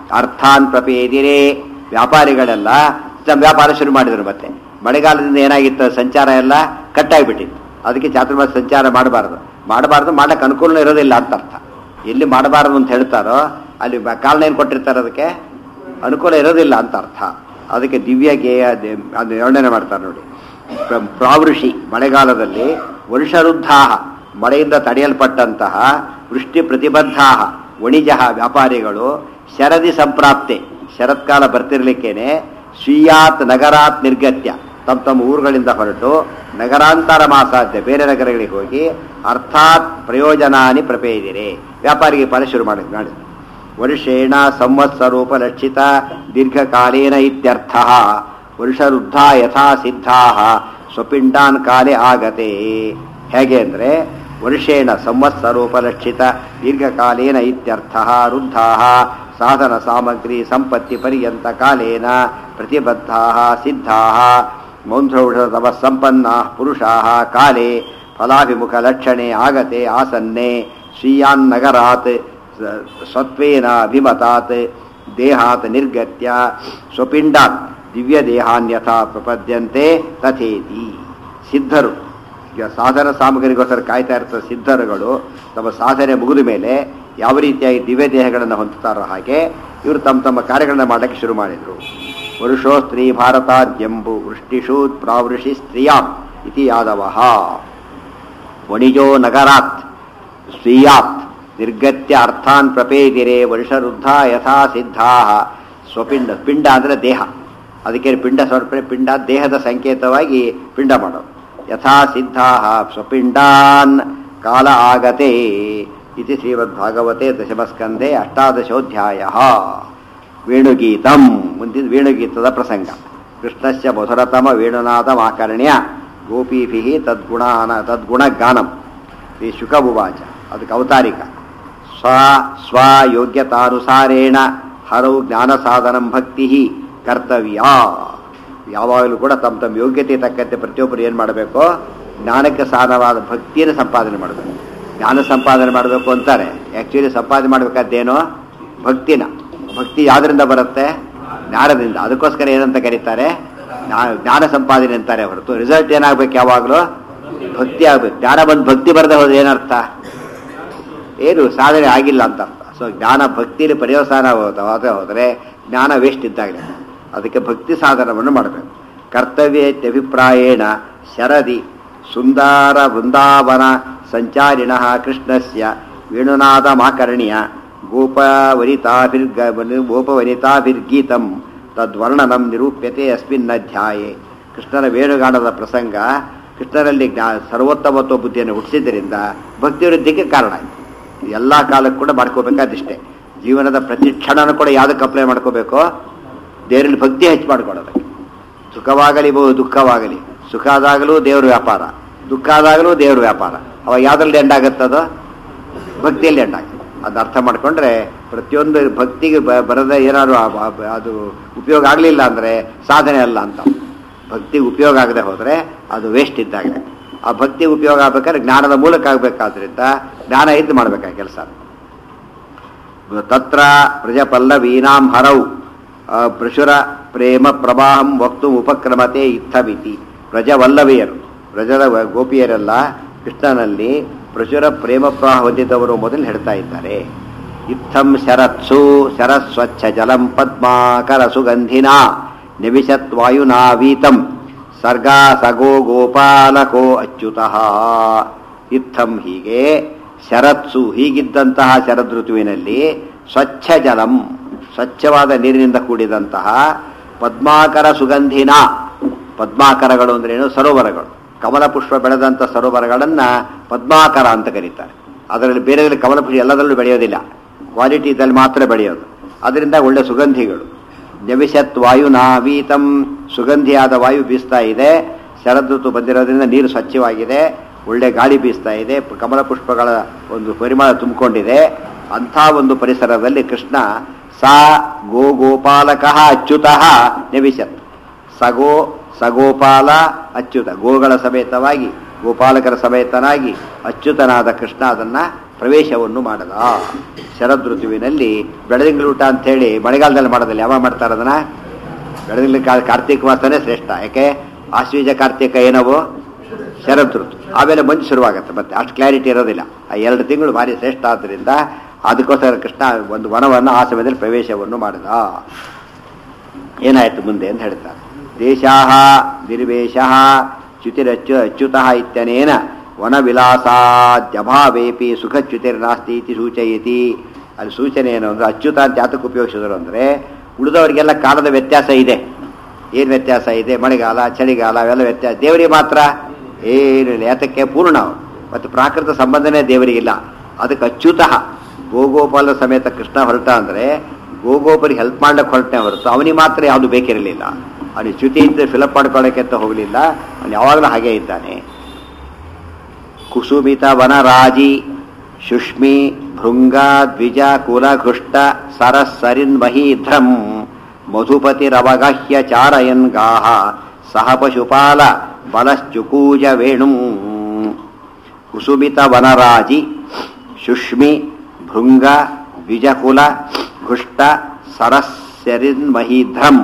ಅರ್ಥಾನ್ ಪ್ರಪೇದಿರೇ ವ್ಯಾಪಾರಿಗಳೆಲ್ಲ ತಮ್ಮ ವ್ಯಾಪಾರ ಶುರು ಮಾಡಿದ್ರು ಮತ್ತೆ ಮಳೆಗಾಲದಿಂದ ಏನಾಗಿತ್ತು ಸಂಚಾರ ಎಲ್ಲ ಕಟ್ಟಾಗಿಬಿಟ್ಟಿತ್ತು ಅದಕ್ಕೆ ಚಾತುರ್ಮಾಸ ಸಂಚಾರ ಮಾಡಬಾರ್ದು ಮಾಡಬಾರ್ದು ಮಾಡಕ್ಕೆ ಅನುಕೂಲ ಇರೋದಿಲ್ಲ ಅಂತ ಅರ್ಥ ಎಲ್ಲಿ ಮಾಡಬಾರದು ಅಂತ ಹೇಳ್ತಾರೋ ಅಲ್ಲಿ ಬ- ಕಾರಣ ಏನು ಕೊಟ್ಟಿರ್ತಾರೆ ಅದಕ್ಕೆ ಅನುಕೂಲ ಇರೋದಿಲ್ಲ ಅಂತ ಅರ್ಥ ಅದಕ್ಕೆ ದಿವ್ಯ ಗೇಯ ದೇ- ಅದು ವರ್ಣನೆ ಮಾಡ್ತಾರೆ ನೋಡಿ ಪ್ರ- ಪ್ರಾವೃಷಿ ಮಳೆಗಾಲದಲ್ಲಿ ವರ್ಷರುದ್ಧಾಹ ಮಳೆಯಿಂದ ತಡೆಯಲ್ಪಟ್ಟಂತಹ ವೃಷ್ಟಿ ಪ್ರತಿಬದ್ಧಾ ವಣಿಜ ವ್ಯಾಪಾರಿಗಳು ಶರದಿ ಸಂಪ್ರಾಪ್ತೆ ಶರತ್ಕಾಲ ಬರ್ತಿರ್ಲಿಕ್ಕೇನೆ ಸ್ವೀಯಾತ್ ನಗರಾತ್ ನಿರ್ಗತ್ಯ ತಮ್ಮ ತಮ್ಮ ಊರುಗಳಿಂದ ಹೊರಟು ನಗರಾಂತರ ಮಾಸಾಧ್ಯ ಬೇರೆ ನಗರಗಳಿಗೆ ಹೋಗಿ ಅರ್ಥಾತ್ ಪ್ರಯೋಜನಾನಿ ಪ್ರಪೇದಿರೆ ವ್ಯಾಪಾರಿಗೆ ಪಾಲ ಶುರು ಮಾಡಿ ಮಾಡಿದ್ರು ವರ್ಷೇಣ ಸಂವತ್ಸರೋಪ ಲಕ್ಷಿತ ದೀರ್ಘಕಾಲೇನ ಇತ್ಯರ್ಥ ವರ್ಷರುದ್ಧ ಯಥಾ ಸಿದ್ಧಾ ಸ್ವಪಿಂಡಾನ್ ಕಾಲೇ ಆಗತೆ ಹೇಗೆ ಅಂದರೆ ವರ್ಷೇಣ ಸಂವತ್ಸರೋಪಲಕ್ಷಿತ ದೀರ್ಘಕಾಲೇನ ಇತ್ಯರ್ಥ ವೃದ್ಧಾ ಸಾಧನ ಸಾಮಗ್ರಿ ಸಂಪತ್ತಿ ಪರ್ಯಂತ ಕಾಲೇನ ಪ್ರತಿಬದ್ಧಾ ಸಿದ್ಧಾ ಮೌಂಧ್ರೌಷಧವ ಸಂಪನ್ನ ಪುರುಷಾ ಕಾಲೇ ಫಲಾಭಿಮುಖ ಲಕ್ಷಣೆ ಆಗತೆ ಆಸನ್ನೆ ಸ್ವೀಯಾನ್ನಗರಾತ್ ಸ- ಸ್ವತ್ವೇನ ಅಭಿಮತಾತ್ ದೇಹಾತ್ ನಿರ್ಗತ್ಯ ಸ್ವಪಿಂಡಾತ್ ದಿವ್ಯ ದೇಹಾನ್ಯಥಾ ಪ್ರಪದ್ಯಂತೆ ತಥೇತಿ ಸಿದ್ಧರು ಈಗ ಸಾಧನ ಸಾಮಗ್ರಿಗೋಸ್ಕರ ಕಾಯ್ತಾ ಇರ್ತಾರೆ ಸಿದ್ಧರುಗಳು ತಮ್ಮ ಸಾಧನೆ ಮುಗಿದ ಮೇಲೆ ಯಾವ ರೀತಿಯಾಗಿ ದಿವ್ಯ ದೇಹಗಳನ್ನು ಹೊಂದುತ್ತಾರೋ ಹಾಗೆ ಇವರು ತಮ್ಮ ತಮ್ಮ ಕಾರ್ಯಗಳನ್ನು ಮಾಡಕ್ಕೆ ಶುರು ಮಾಡಿದರು ಪುರುಷೋ ಸ್ತ್ರೀ ಭಾರತಾದ್ಯಂಬು ವೃಷ್ಟಿಷು ಪ್ರಾವೃಷಿ ಸ್ತ್ರೀಯಾಂ ಇತಿ ಯಾದವಃ ವಣಿಜೋ ನಗರಾತ್ ಸ್ವೀಯಾತ್ ನಿರ್ಗತ್ಯ ಅರ್ಥಾನ್ ಪ್ರಪೇದಿರೆ ವರ್ಷರುದ್ಧ ಯಥಾ ಸಿದ್ಧಾ ಸ್ವಪಿಂಡ ಪಿಂಡ ಅಂದರೆ ದೇಹ ಅದಕ್ಕೆ ಪಿಂಡ ಸ್ವರ್ಪಣೆ ಪಿಂಡ ದೇಹದ ಸಂಕೇತವಾಗಿ ಪಿಂಡ ಮಾಡೋದು ಯಥಾ ಸಿದ್ಧಾ ಸ್ವಪಿಂಡಾನ್ ಕಾಲ ಆಗತೆ ಇತಿ ಶ್ರೀಮದ್ಭಾಗವತೆ ದಶಮಸ್ಕಂಧೆ ಅಷ್ಟಾದಶೋಧ್ಯಾಯ ವೇಣುಗೀತಂ ಮುಂದಿನ ವೇಣುಗೀತದ ಪ್ರಸಂಗ ಕೃಷ್ಣಸ್ಯ ಮಧುರತಮ ವೇಣುನಾಥಮಾಕರ್ಣ್ಯ ಗೋಪೀಭಿ ತದ್ಗುಣಾನ ತದ್ಗುಣಗಾನಂ ಈ ಶುಕಭುವಾಚ ಅದಕ್ಕೆ ಅವತಾರಿಕ ಸ್ವ ಸ್ವ ಯೋಗ್ಯತಾನುಸಾರೇಣ ಹರೌ ಜ್ಞಾನ ಸಾಧನಂ ಭಕ್ತಿ ಕರ್ತವ್ಯ ಯಾವಾಗಲೂ ಕೂಡ ತಮ್ಮ ತಮ್ಮ ಯೋಗ್ಯತೆ ತಕ್ಕಂತೆ ಪ್ರತಿಯೊಬ್ಬರು ಏನು ಮಾಡಬೇಕು ಜ್ಞಾನಕ್ಕೆ ಸಾಧನವಾದ ಭಕ್ತಿಯನ್ನು ಸಂಪಾದನೆ ಮಾಡಬೇಕು ಜ್ಞಾನ ಸಂಪಾದನೆ ಮಾಡಬೇಕು ಅಂತಾರೆ ಆ್ಯಕ್ಚುಲಿ ಸಂಪಾದನೆ ಮಾಡಬೇಕಾದ್ದೇನೋ ಭಕ್ತಿನ ಭಕ್ತಿ ಯಾವ್ದರಿಂದ ಬರುತ್ತೆ ಜ್ಞಾನದಿಂದ ಅದಕ್ಕೋಸ್ಕರ ಏನಂತ ಕರೀತಾರೆ ಜ್ಞಾ- ಜ್ಞಾನ ಸಂಪಾದನೆ ಅಂತಾರೆ ಹೊರತು ರಿಸಲ್ಟ್ ಏನಾಗಬೇಕು ಯಾವಾಗಲೂ ಭಕ್ತಿ ಆಗ್ಬೇಕು ಜ್ಞಾನ ಬಂದು ಭಕ್ತಿ ಬರದೆ ಹೋದ್ರೆ ಏನರ್ಥ ಏನು ಸಾಧನೆ ಆಗಿಲ್ಲ ಅಂತ ಅರ್ಥ ಸೊ ಜ್ಞಾನ ಭಕ್ತಿಯಲ್ಲಿ ಪರ್ಯವಸಾನ ಹೋದ ಹೋದರೆ ಜ್ಞಾನ ವೇಸ್ಟ್ ಇದ್ದಾಗಲೇ ಅದಕ್ಕೆ ಭಕ್ತಿ ಸಾಧನವನ್ನು ಮಾಡಬೇಕು ಕರ್ತವ್ಯತ್ಯಭಿಪ್ರಾಯೇಣ ಶರದಿ ಸುಂದರ ವೃಂದಾವನ ಸಂಚಾರಿಣ ಕೃಷ್ಣಸ್ಯ ವೇಣುನಾದಮಾಕರ್ಣ್ಯ ಗೋಪವನಿತಾಭಿರ್ಗ ಗೋಪವನಿತಾಭಿರ್ಗೀತಂ ತದ್ವರ್ಣನಂ ನಿರೂಪ್ಯತೆ ಅಸ್ಮಿನ್ ಅಧ್ಯಾಯೇ ಕೃಷ್ಣನ ವೇಣುಗಾನದ ಪ್ರಸಂಗ ಕೃಷ್ಣರಲ್ಲಿ ಜ್ಞಾ ಸರ್ವೋತ್ತಮತ್ವ ಬುದ್ಧಿಯನ್ನು ಹುಟ್ಟಿಸಿದ್ದರಿಂದ ಭಕ್ತಿವೃದ್ಧಿಗೆ ಕಾರಣ ಆಯಿತು ಎಲ್ಲ ಕಾಲಕ್ಕೂ ಕೂಡ ಮಾಡ್ಕೋಬೇಕಾದಿಷ್ಟೇ ಜೀವನದ ಪ್ರತಿ ಕ್ಷಣನೂ ಕೂಡ ಯಾವುದಕ್ಕೆ ಅಪ್ಲೈ ಮಾಡ್ಕೋಬೇಕು ದೇವರಲ್ಲಿ ಭಕ್ತಿ ಹೆಚ್ಚು ಮಾಡ್ಕೊಳ್ಳೋದಕ್ಕೆ ಸುಖವಾಗಲಿ ಬಹು ದುಃಖವಾಗಲಿ ಸುಖ ಆದಾಗಲೂ ದೇವ್ರ ವ್ಯಾಪಾರ ದುಃಖ ಆದಾಗಲೂ ದೇವ್ರ ವ್ಯಾಪಾರ ಅವಾಗ ಯಾವ್ದ್ರಲ್ಲಿ ಎಂಡ್ ಆಗುತ್ತದು ಭಕ್ತಿಯಲ್ಲಿ ಎಂಡ್ ಆಗುತ್ತೆ ಅದು ಅರ್ಥ ಮಾಡ್ಕೊಂಡ್ರೆ ಪ್ರತಿಯೊಂದು ಭಕ್ತಿಗೆ ಬ- ಬರದ ಏನಾದ್ರು ಆ- ಆ- ಅದು ಉಪಯೋಗ ಆಗಲಿಲ್ಲ ಅಂದರೆ ಸಾಧನೆ ಅಲ್ಲ ಅಂತ ಭಕ್ತಿಗೆ ಉಪಯೋಗ ಆಗದೆ ಹೋದರೆ ಅದು ವೇಸ್ಟ್ ಇದ್ದಾಗಲೇ ಆ ಭಕ್ತಿ ಉಪಯೋಗ ಆಗ್ಬೇಕಾದ್ರೆ ಜ್ಞಾನದ ಮೂಲಕ ಆಗಬೇಕಾದ್ರಿಂದ ಜ್ಞಾನ ಇದ್ದು ಮಾಡ್ಬೇಕಾ ಕೆಲಸ ತತ್ರ ಪ್ರಜಪಲ್ಲವೀನಾಂ ಹರೌ ಆ, ಪ್ರಚುರ ಪ್ರೇಮ ಪ್ರವಾಹಂ ವಕ್ತು ಉಪಕ್ರಮತೆ ಇತ್ತಮಿತಿ ಪ್ರಜವಲ್ಲವಿಯರು ಪ್ರಜದ ವ- ಗೋಪಿಯರೆಲ್ಲ ಕೃಷ್ಣನಲ್ಲಿ ಪ್ರಚುರ ಪ್ರೇಮ ಪ್ರವಾಹ ಹೊಂದಿದವರು ಮೊದಲು ಹೇಳ್ತಾ ಇದ್ದಾರೆ ಇತ್ತಂ ಶರತ್ಸು ಶರಸ್ವಚ್ಛ ಜಲಂ ಪದ್ಮಾಕರ ಸುಗಂಧಿನ ನಿವಿಶತ್ ವಾಯುನಾವೀತಂ ಸರ್ಗಾ ಸಗೋ ಗೋಪಾಲಕೋ ಅಚ್ಯುತಃ ಇತ್ತಂ ಹೀಗೆ ಶರತ್ಸು ಹೀಗಿದ್ದಂತಹ ಶರದ್ ಋತುವಿನಲ್ಲಿ ಸ್ವಚ್ಛ ಜಲಂ ಸ್ವಚ್ಛವಾದ ನೀರಿನಿಂದ ಕೂಡಿದಂತಹ ಪದ್ಮಾಕರ ಸುಗಂಧಿನ ಪದ್ಮಾಕರಗಳು ಅಂದ್ರೇನು ಸರೋವರಗಳು ಕಮಲ ಪುಷ್ಪ ಬೆಳೆದಂಥ ಸರೋವರಗಳನ್ನ ಪದ್ಮಾಕರ ಅಂತ ಕರೀತಾರೆ ಅದರಲ್ಲಿ ಬೇರೆ ಕಮಲ ಪುಷ್ಪ ಎಲ್ಲದರಲ್ಲೂ ಬೆಳೆಯೋದಿಲ್ಲ ಕ್ವಾಲಿಟಿ ಇದ್ದಲ್ಲಿ ಮಾತ್ರ ಬೆಳೆಯೋದು ಅದರಿಂದ ಒಳ್ಳೆ ಸುಗಂಧಿಗಳು ನವಿಶತ್ ವಾಯುನಾವೀತಂ ಸುಗಂಧಿಯಾದ ವಾಯು ಬೀಸ್ತಾ ಇದೆ ಶರದ್ ಋತು ಬಂದಿರೋದ್ರಿಂದ ನೀರು ಸ್ವಚ್ಛವಾಗಿದೆ ಒಳ್ಳೆ ಗಾಳಿ ಬೀಸ್ತಾ ಇದೆ ಪ- ಕಮಲ ಪುಷ್ಪಗಳ ಒಂದು ಪರಿಮಳ ತುಂಬಿಕೊಂಡಿದೆ ಅಂಥ ಒಂದು ಪರಿಸರದಲ್ಲಿ ಕೃಷ್ಣ ಸಾ ಗೋ ಗೋಪಾಲಕ ಅಚ್ಯುತಃ ನವಿಶತ್ ಸಗೋ ಸಗೋಪಾಲ ಅಚ್ಯುತ ಗೋಗಳ ಸಮೇತವಾಗಿ ಗೋಪಾಲಕರ ಸಮೇತನಾಗಿ ಅಚ್ಯುತನಾದ ಕೃಷ್ಣ ಅದನ್ನ ಪ್ರವೇಶವನ್ನು ಮಾಡದ ಶರದ್ ಋತುವಿನಲ್ಲಿ ಬೆಳದಿಂಗಳೂಟ ಅಂಥೇಳಿ ಮಳೆಗಾಲದಲ್ಲಿ ಮಾಡೋದಿಲ್ಲ ಯಾವಾಗ ಮಾಡ್ತಾರೆ ಅದನ್ನ ಬೆಳದಿಂಗಳ ಕಾ ಕಾರ್ತಿಕ ಮಾಸನೇ ಶ್ರೇಷ್ಠ ಯಾಕೆ ಆಶ್ವೀಜ ಕಾರ್ತಿಕ ಏನವು ಶರದ್ ಋತು ಆಮೇಲೆ ಮಂಜು ಶುರುವಾಗುತ್ತೆ ಮತ್ತೆ ಅಷ್ಟು ಕ್ಲಾರಿಟಿ ಇರೋದಿಲ್ಲ ಆ ಎರಡು ತಿಂಗಳು ಭಾರಿ ಶ್ರೇಷ್ಠ ಆದ್ದರಿಂದ ಅದಕ್ಕೋಸ್ಕರ ಕೃಷ್ಣ ಒಂದು ವನವನ್ನು ಆ ಸಮಯದಲ್ಲಿ ಪ್ರವೇಶವನ್ನು ಮಾಡಿದ ಏನಾಯ್ತು ಮುಂದೆ ಅಂತ ಹೇಳ್ತಾರೆ ದೇಶಾಹ ನಿರ್ವೇಶ ಚ್ಯುತಿರಚ್ಚು ಅಚ್ಯುತಃ ಇತ್ಯನೇನ ವನವಿಲಾಸಾದ್ಯಭಾವೇಪಿ ಸುಖಚ್ಯುತಿರ್ನಾಸ್ತಿ ಇತಿ ಸೂಚಯತಿ ಅಲ್ಲಿ ಸೂಚನೆ ಏನು ಅಂದ್ರೆ ಅಚ್ಯುತ ಅಂತ ಯಾತಕ್ಕೆ ಉಪಯೋಗಿಸಿದ್ರು ಅಂದರೆ ಉಳಿದವರಿಗೆಲ್ಲ ಕಾಲದ ವ್ಯತ್ಯಾಸ ಇದೆ ಏನು ವ್ಯತ್ಯಾಸ ಇದೆ ಮಳೆಗಾಲ ಚಳಿಗಾಲ ಅವೆಲ್ಲ ವ್ಯತ್ಯಾಸ ದೇವರಿಗೆ ಮಾತ್ರ ಏನಿಲ್ಲ ಯಾತಕ್ಕೆ ಪೂರ್ಣ ಅವ್ರು. ಮತ್ತು ಪ್ರಾಕೃತ ಸಂಬಂಧನೇ ದೇವರಿಗಿಲ್ಲ ಅದಕ್ಕೆ ಅಚ್ಯುತಃ ಗೋಗೋಪಾಲ ಸಮೇತ ಕೃಷ್ಣ ಹೊರಟ ಅಂದರೆ ಗೋಗೋಪರಿಗೆ ಹೆಲ್ಪ್ ಮಾಡ್ಲಿಕ್ಕೆ ಹೊರಟನೆ ಹೊರತು ಅವನಿಗೆ ಮಾತ್ರ ಯಾವುದು ಬೇಕಿರಲಿಲ್ಲ ಅವನಿಗೆ ಚ್ಯುತಿ ಇದ್ದರೆ ಫಿಲಪ್ ಮಾಡ್ಕೊಳ್ಳೋಕೆ ಅಂತ ಹೋಗಲಿಲ್ಲ ಅವನು ಯಾವಾಗಲೂ ಹಾಗೇ ಇದ್ದಾನೆ ಕುಸುಮಿತ ವನರಾಜಿ ಶುಷ್ಮಿ ಭೃಂಗ ದ್ವಿಜ ಕುಲಘೃಷ್ಟ ಸರಸ್ಸರಿನ್ ಮಹೀಧ್ರಂ ಮಧುಪತಿರವಗಾಹ್ಯ ಚಾರಯನ್ ಗಾಹ ಸಹ ಪಶುಪಾಲ ಬಲಶ್ಚುಕೂಜ ವೇಣುಂ ಕುಸುಮಿತ ವನರಾಜಿ ಶುಷ್ಮಿ ಭೃಂಗ ದ್ವಿಜಕುಲ ಘುಷ್ಟ ಸರಸ್ಸರಿನ್ ಮಹೀಧ್ರಂ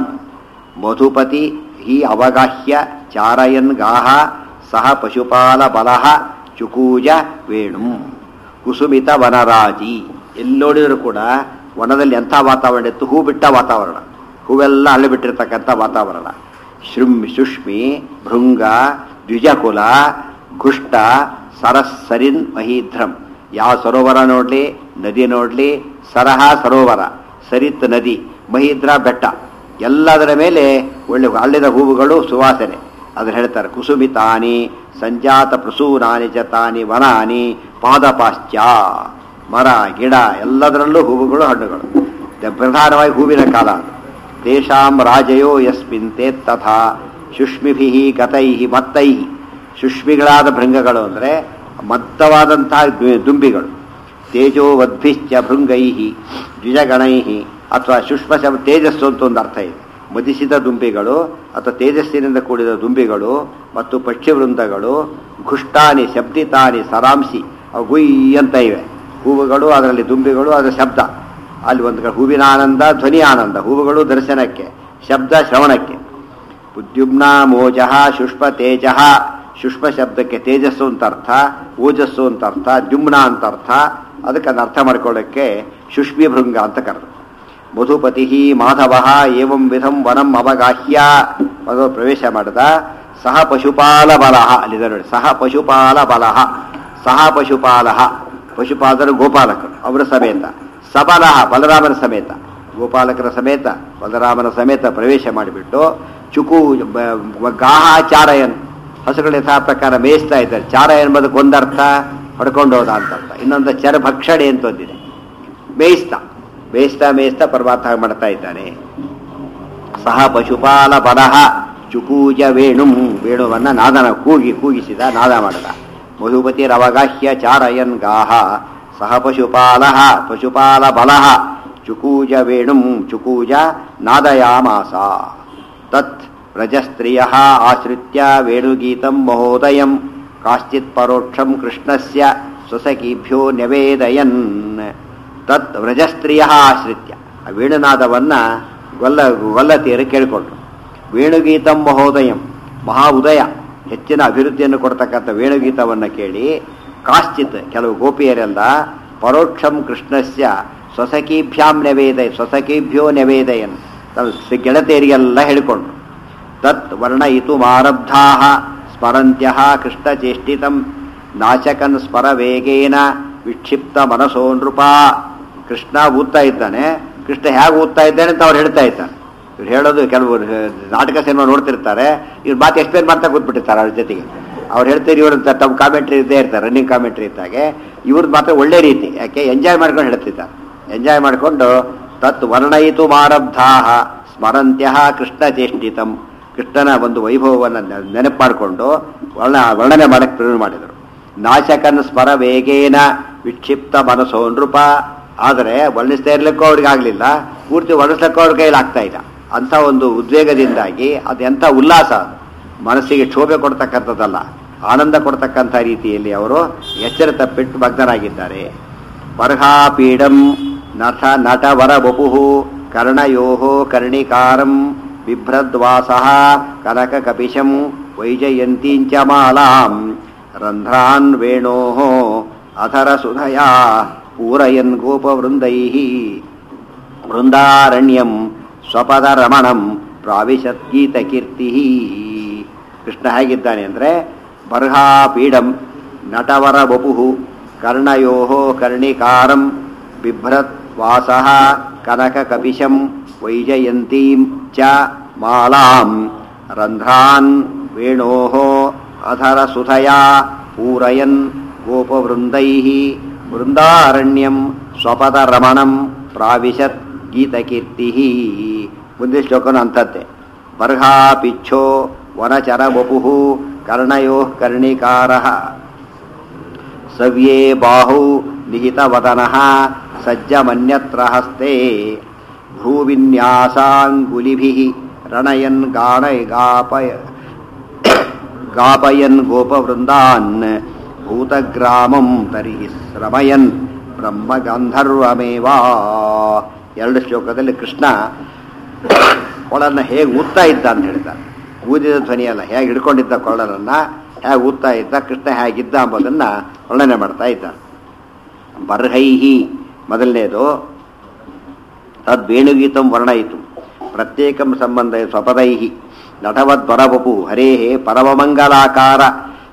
ಮಧುಪತಿ ಹಿ ಅವಗಾಹ್ಯ ಚಾರಯನ್ ಗಾಹ ಸಹ ಪಶುಪಾಲ ಬಲಹ ಚುಕೂಜ ವೇಣು ಕುಸುಮಿತ ವನರಾಜಿ ಎಲ್ಲಿ ನೋಡಿದ್ರು ಕೂಡ ವನದಲ್ಲಿ ಎಂಥ ವಾತಾವರಣ ಇತ್ತು ಹೂ ಬಿಟ್ಟ ವಾತಾವರಣ ಹೂವೆಲ್ಲ ಅಳ್ಳಿ ಬಿಟ್ಟಿರ್ತಕ್ಕಂಥ ವಾತಾವರಣ ಶೃಮ್ ಶುಷ್ಮಿ ಭೃಂಗ ದ್ವಿಜಕುಲ ಘುಷ್ಟ ಸರಸ್ಸರಿನ್ ಮಹೀಧ್ರಂ ಯಾವ ಸರೋವರ ನೋಡ್ಲಿ ನದಿ ನೋಡ್ಲಿ ಸರಹ ಸರೋವರ ಸರಿತ್ ನದಿ ಮಹೀದ್ರ ಬೆಟ್ಟ ಎಲ್ಲದರ ಮೇಲೆ ಒಳ್ಳೆ ಅಲ್ಲಿನ ಹೂವುಗಳು ಸುವಾಸನೆ ಅದನ್ನು ಹೇಳ್ತಾರೆ ಕುಸುಮಿತಾನಿ ಸಂಜಾತ ಪ್ರಸೂನಾನಿ ಚ ತಾನಿ ವನಾನಿ ಪಾದಪಾಶ್ಚ ಮರ ಗಿಡ ಎಲ್ಲದರಲ್ಲೂ ಹೂವುಗಳು ಹಣ್ಣುಗಳು ದ- ಪ್ರಧಾನವಾಗಿ ಹೂವಿನ ಕಾಲ ಅದು ತೇಷಾಂ ರಾಜಯೋ ಯಸ್ಮಿನ್ ತೇ ತಥಾ ಶುಷ್ಮಿಭಿ ಗತೈ ಮತ್ತೈ ಶುಷ್ಮಿಗಳಾದ ಭೃಂಗಗಳು ಅಂದರೆ ಮತ್ತವಾದಂತಹ ದು- ದುಂಬಿಗಳು ತೇಜೋವದ್ಭಿಶ್ಚ ಭೃಂಗೈ ದ್ವಿಜಗಣೈ ಅಥವಾ ಶುಷ್ಮ ಶಬ್ದ ತೇಜಸ್ಸು ಅಂತ ಒಂದು ಅರ್ಥ ಇದೆ ಮದಿಸಿದ ದುಂಬಿಗಳು ಅಥವಾ ತೇಜಸ್ಸಿನಿಂದ ಕೂಡಿದ ದುಂಬಿಗಳು ಮತ್ತು ಪಕ್ಷಿ ವೃಂದಗಳು ಘುಷ್ಟಾನಿ ಶಬ್ದಿತಾನಿ ಸರಾಂಸಿ ಅವು ಗುಯ್ ಅಂತ ಇವೆ ಹೂವುಗಳು ಅದರಲ್ಲಿ ದುಂಬಿಗಳು ಅದರ ಶಬ್ದ ಅಲ್ಲಿ ಒಂದು ಕಡೆ ಹೂವಿನ ಆನಂದ ಧ್ವನಿ ಆನಂದ ಹೂವುಗಳು ದರ್ಶನಕ್ಕೆ ಶಬ್ದ ಶ್ರವಣಕ್ಕೆ ಉದ್ಯುಮ್ನ ಮೋಜಃ ಶುಷ್ಪ ತೇಜಃ ಶುಷ್ಪ ಶಬ್ದಕ್ಕೆ ತೇಜಸ್ಸು ಅಂತ ಅರ್ಥ ಓಜಸ್ಸು ಅಂತ ಅರ್ಥ ದ್ಯುಮ್ನ ಅಂತ ಅರ್ಥ ಅದಕ್ಕೆ ಅದನ್ನ ಅರ್ಥ ಮಾಡ್ಕೊಳ್ಳೋಕ್ಕೆ ಶುಷ್ಮಿ ಭೃಂಗ ಅಂತ ಕರೆದು ಮಧುಪತಿ ಮಾಧವ ಏವಂ ವಿಧಂ ವನಂ ಅವಗಾಹ್ಯ ಅದು ಪ್ರವೇಶ ಮಾಡಿದ ಸಹ ಪಶುಪಾಲ ಬಲಹ ಅಲ್ಲಿದೆ ನೋಡಿ ಸಹ ಪಶುಪಾಲ ಬಲಹ ಸಹ ಪಶುಪಾಲ ಪಶುಪಾಲರು ಗೋಪಾಲಕರು ಅವರ ಸಮೇತ ಸಬಲಹ ಬಲರಾಮನ ಸಮೇತ ಗೋಪಾಲಕರ ಸಮೇತ ಬಲರಾಮನ ಸಮೇತ ಪ್ರವೇಶ ಮಾಡಿಬಿಟ್ಟು ಚುಕು ಬ- ಗಾಹ ಚಾರಯನ್ ಹಸುಗಳ ಯಥಾ ಪ್ರಕಾರ ಮೇಯಿಸ್ತಾ ಇದ್ದಾರೆ ಚಾರ ಎಂಬುದಕ್ಕೆ ಒಂದರ್ಥ ಹೊಡ್ಕೊಂಡು ಹೋದ ಅಂತ ಅರ್ಥ ಇನ್ನೊಂದು ಚರ ಭಕ್ಷಣೆ ಅಂತ ಒಂದಿದೆ ಮೇಯಿಸ್ತಾ ಮೇಯಿಸ್ತಾ ಮೇಯಿಸ್ತಾ ಪರಮಾರ್ಥ ಮಾಡ್ತಾ ಇದ್ದಾನೆ ಸಹ ಪಶುಪಾಲ ಬಲಹ ಚುಕೂಜ ವೇಣು ವೇಣುವನ್ನ ನಾದನ ಕೂಗಿ ಕೂಗಿಸಿದ ನಾದ ಮಾಡಿದ ಮಧುಪತಿ ರವಗಾಹ್ಯ ಚಾರಯನ್ ಗಾಹ ಸಹ ಪಶುಪಾಲ ಪಶುಪಾಲ ಬಲಹ ಚುಕೂಜ ವೇಣುಂ ಚುಕೂಜ ನಾದಯಾಮಾಸ ತತ್ ವ್ರಜಸ್ತ್ರಿಯ ಆಶ್ರಿತ್ಯ ವೇಣುಗೀತಂ ಮಹೋದಯಂ ಕಾಶ್ಚಿತ್ ಪರೋಕ್ಷಂ ಕೃಷ್ಣಸ್ಯ ಸ್ವಸಖೀಭ್ಯೋ ನ್ಯವೇದಯನ್ ತತ್ ವ್ರಜಸ್ತ್ರೀಯ ಆಶ್ರಿತ್ಯ ಆ ವೇಣುನಾದವನ್ನ ಗೊಲ್ಲ ಗೊಲ್ಲತಿಯರು ಕೇಳಿಕೊಂಡ್ರು ವೇಣುಗೀತಂ ಮಹೋದಯಂ ಮಹಾ ಉದಯ ಹೆಚ್ಚಿನ ಅಭಿವೃದ್ಧಿಯನ್ನು ಕೊಡ್ತಕ್ಕಂಥ ವೇಣುಗೀತವನ್ನು ಕೇಳಿ ಕಾಶ್ಚಿತ್ ಕೆಲವು ಗೋಪಿಯರೆಲ್ಲ ಪರೋಕ್ಷಂ ಕೃಷ್ಣಸ್ಯ ಸ್ವಸಖೀಭ್ಯಾಂ ನೆವೇದಯ ಸ್ವಸಖೀಭ್ಯೋ ನೆವೇದಯನ್ ತಮ್ಮ ಸ- ಗೆಳತಿಯರಿಗೆಲ್ಲ ಹೇಳಿಕೊಂಡ್ರು ತತ್ ವರ್ಣಯಿತು ಮಾರಬ್ಧಾ ಸ್ಮರಂತ್ಯ ಕೃಷ್ಣಚೇಷ್ಟಿತಂ ನಾಚಕನ್ ಸ್ಮರ ವೇಗೇನ ವಿಕ್ಷಿಪ್ತ ಮನಸೋ ನೃಪ ಕೃಷ್ಣ ಊದ್ತಾ ಇದ್ದಾನೆ ಕೃಷ್ಣ ಹೇಗೆ ಊದ್ತಾ ಇದ್ದಾನೆ ಅಂತ ಅವ್ರು ಹೇಳ್ತಾ ಇದ್ದಾನೆ ಇವ್ರು ಹೇಳೋದು ಕೆಲವು ನಾಟಕ ಸಿನಿಮಾ ನೋಡ್ತಿರ್ತಾರೆ ಇವ್ರು ಮಾತು ಎಕ್ಸ್ಪ್ಲೇನ್ ಮಾಡ್ತಾ ಕೂತ್ಬಿಟ್ಟಿರ್ತಾರೆ ಅವ್ರ ಜೊತೆಗೆ ಅವ್ರು ಹೇಳ್ತೀರಿ ಇವರು ಅಂತ ತಮ್ಮ ಕಾಮೆಂಟ್ರಿ ಇದ್ದೇ ಇರ್ತಾರೆ ರನ್ನಿಂಗ್ ಕಾಮೆಂಟ್ರಿ ಇದ್ದಾಗೆ ಇವ್ರದ್ದು ಮಾತ್ರ ಒಳ್ಳೆ ರೀತಿ ಯಾಕೆ ಎಂಜಾಯ್ ಮಾಡ್ಕೊಂಡು ಹೇಳ್ತಿದ್ದಾರೆ ಎಂಜಾಯ್ ಮಾಡಿಕೊಂಡು ತತ್ ವರ್ಣಯಿತು ಮಾರಬ್ಧಾ ಸ್ಮರಂತ್ಯ ಕೃಷ್ಣ ಚೇಷ್ಟಿತಂ ಕೃಷ್ಣನ ಒಂದು ವೈಭವವನ್ನು ನೆ- ನೆನಪು ಮಾಡಿಕೊಂಡು ವರ್ಣ ವರ್ಣನೆ ಮಾಡಕ್ಕೆ ಪ್ರಯೋಗ ಮಾಡಿದರು ನಾಶಕನ್ ಸ್ಮರ ವೇಗೇನ ವಿಕ್ಷಿಪ್ತ ಮನಸ್ಸೋ ನೃಪ ಆದರೆ ವರ್ಣಿಸ್ತಾ ಇರ್ಲಿಕ್ಕೂ ಅವ್ರಿಗೆ ಆಗಲಿಲ್ಲ ಪೂರ್ತಿ ವರ್ಣಿಸ್ಲಿಕ್ಕೂ ಅವ್ರ ಕೈಲಿ ಆಗ್ತಾ ಇಲ್ಲ ಅಂಥ ಒಂದು ಉದ್ವೇಗದಿಂದಾಗಿ ಅದು ಎಂಥ ಉಲ್ಲಾಸ ಅದು. ಮನಸ್ಸಿಗೆ ಕ್ಷೋಭೆ ಕೊಡ್ತಕ್ಕಂಥದ್ದಲ್ಲ ಆನಂದ ಕೊಡ್ತಕ್ಕಂಥ ರೀತಿಯಲ್ಲಿ ಅವರು ಎಚ್ಚರ ತಪ್ಪಿಟ್ಟು ಭಕ್ತರಾಗಿದ್ದಾರೆ ಬರ್ಹಾಪೀಡಂ ನಟ ನಟವರ ವಪು ಕರ್ಣಯೋ ಕರ್ಣಿಕಾರಂ ಬಿಭ್ರದ್ವಾಸ ಕನಕ ಕಪಿಶಂ ವೈಜಯಂತೀಂಚ ಮಾಲಾಂ ರಂಧ್ರಾನ್ ವೇಣೋ ಅಧರ ಸುಧಯಾ ಪೂರಯನ್ ಗೋಪವೃಂದೈ ವೃಂದಾರಣ್ಯಂ ಸ್ವಪದ ರಮಣಂ ಪ್ರಾವಿಶತ್ ಗೀತಕೀರ್ತಿ ಕೃಷ್ಣ ಹೇಗಿದ್ದಾನೆ ಅಂದರೆ ಬರ್ಹಾಪೀಡಂ ನಟವರ ವಪು ಕರ್ಣಯೋ ಕರ್ಣಿಕಾರಂ ಬಿಭ್ರತ್ ವಾಸ ಕನಕ ಕಪಿಶಂ ವೈಜಯಂತೀಂ ಚ ಮಾಲಾಂ ರಂಧ್ರಾನ್ ವೇಣೋ ಅಧರ ಸುಧಯಾ ಪೂರಯನ್ ಗೋಪವೃಂದೈ ವೃಂದಾರಣ್ಯಂ ಸ್ವಪದ ರಮಣಂ ಪ್ರಾವಿಶತ್ ಗೀತಕೀರ್ತಿ ಮುಂದೆ ಶ್ಲೋಕನ ಅಂತದ್ದೆ ಬರ್ಹಾ ಪಿಚ್ಛೋ ವನಚರ ವಪು ಕರ್ಣಯೋ ಕರ್ಣಿಕಾರ ಸವ್ಯೇ ಬಾಹು ನಿಹಿತವದನಃ ಸಜ್ಜಮನ್ಯತ್ರ ಹಸ್ತೆ ಭ್ರೂವಿನ್ಯಾಸಾಂಗುಲಿಭಿಃ ರಣಯನ್ ಗಾಣಯ ಗಾಪಯ ಗಾಪಯನ್ ಗೋಪವೃಂದಾನ್ ಭೂತಗ್ರಾಮಂ ತರ್ಹಿ ಶ್ರಮಯನ್ ಬ್ರಹ್ಮಗಂಧರ್ವಮೇವಾ ಎರಡು ಶ್ಲೋಕದಲ್ಲಿ ಕೃಷ್ಣ ಕೊಳನ್ನ ಹೇಗೆ ಊದ್ತಾ ಇದ್ದ ಅಂತ ಹೇಳ್ತಾರೆ ಊದಿದ ಧ್ವನಿಯಲ್ಲ ಹೇಗೆ ಹಿಡ್ಕೊಂಡಿದ್ದ ಕೊಳಲನ್ನ ಹೇಗೆ ಊದ್ತಾ ಇದ್ದ ಕೃಷ್ಣ ಹೇಗಿದ್ದ ಎಂಬುದನ್ನ ವರ್ಣನೆ ಮಾಡ್ತಾ ಇದ್ದ ಬರ್ಹೈಹಿ ಮೊದಲನೇದು ತದ್ವೇಣುಗೀತಂ ವರ್ಣಯಿತು ಪ್ರತ್ಯೇಕಂ ಸಂಬಂಧ ಸ್ವಪದೈಹಿ ನಟವದ್ವರವಪು ಹರೇ ಪರಮಮಂಗಲಾಕಾರ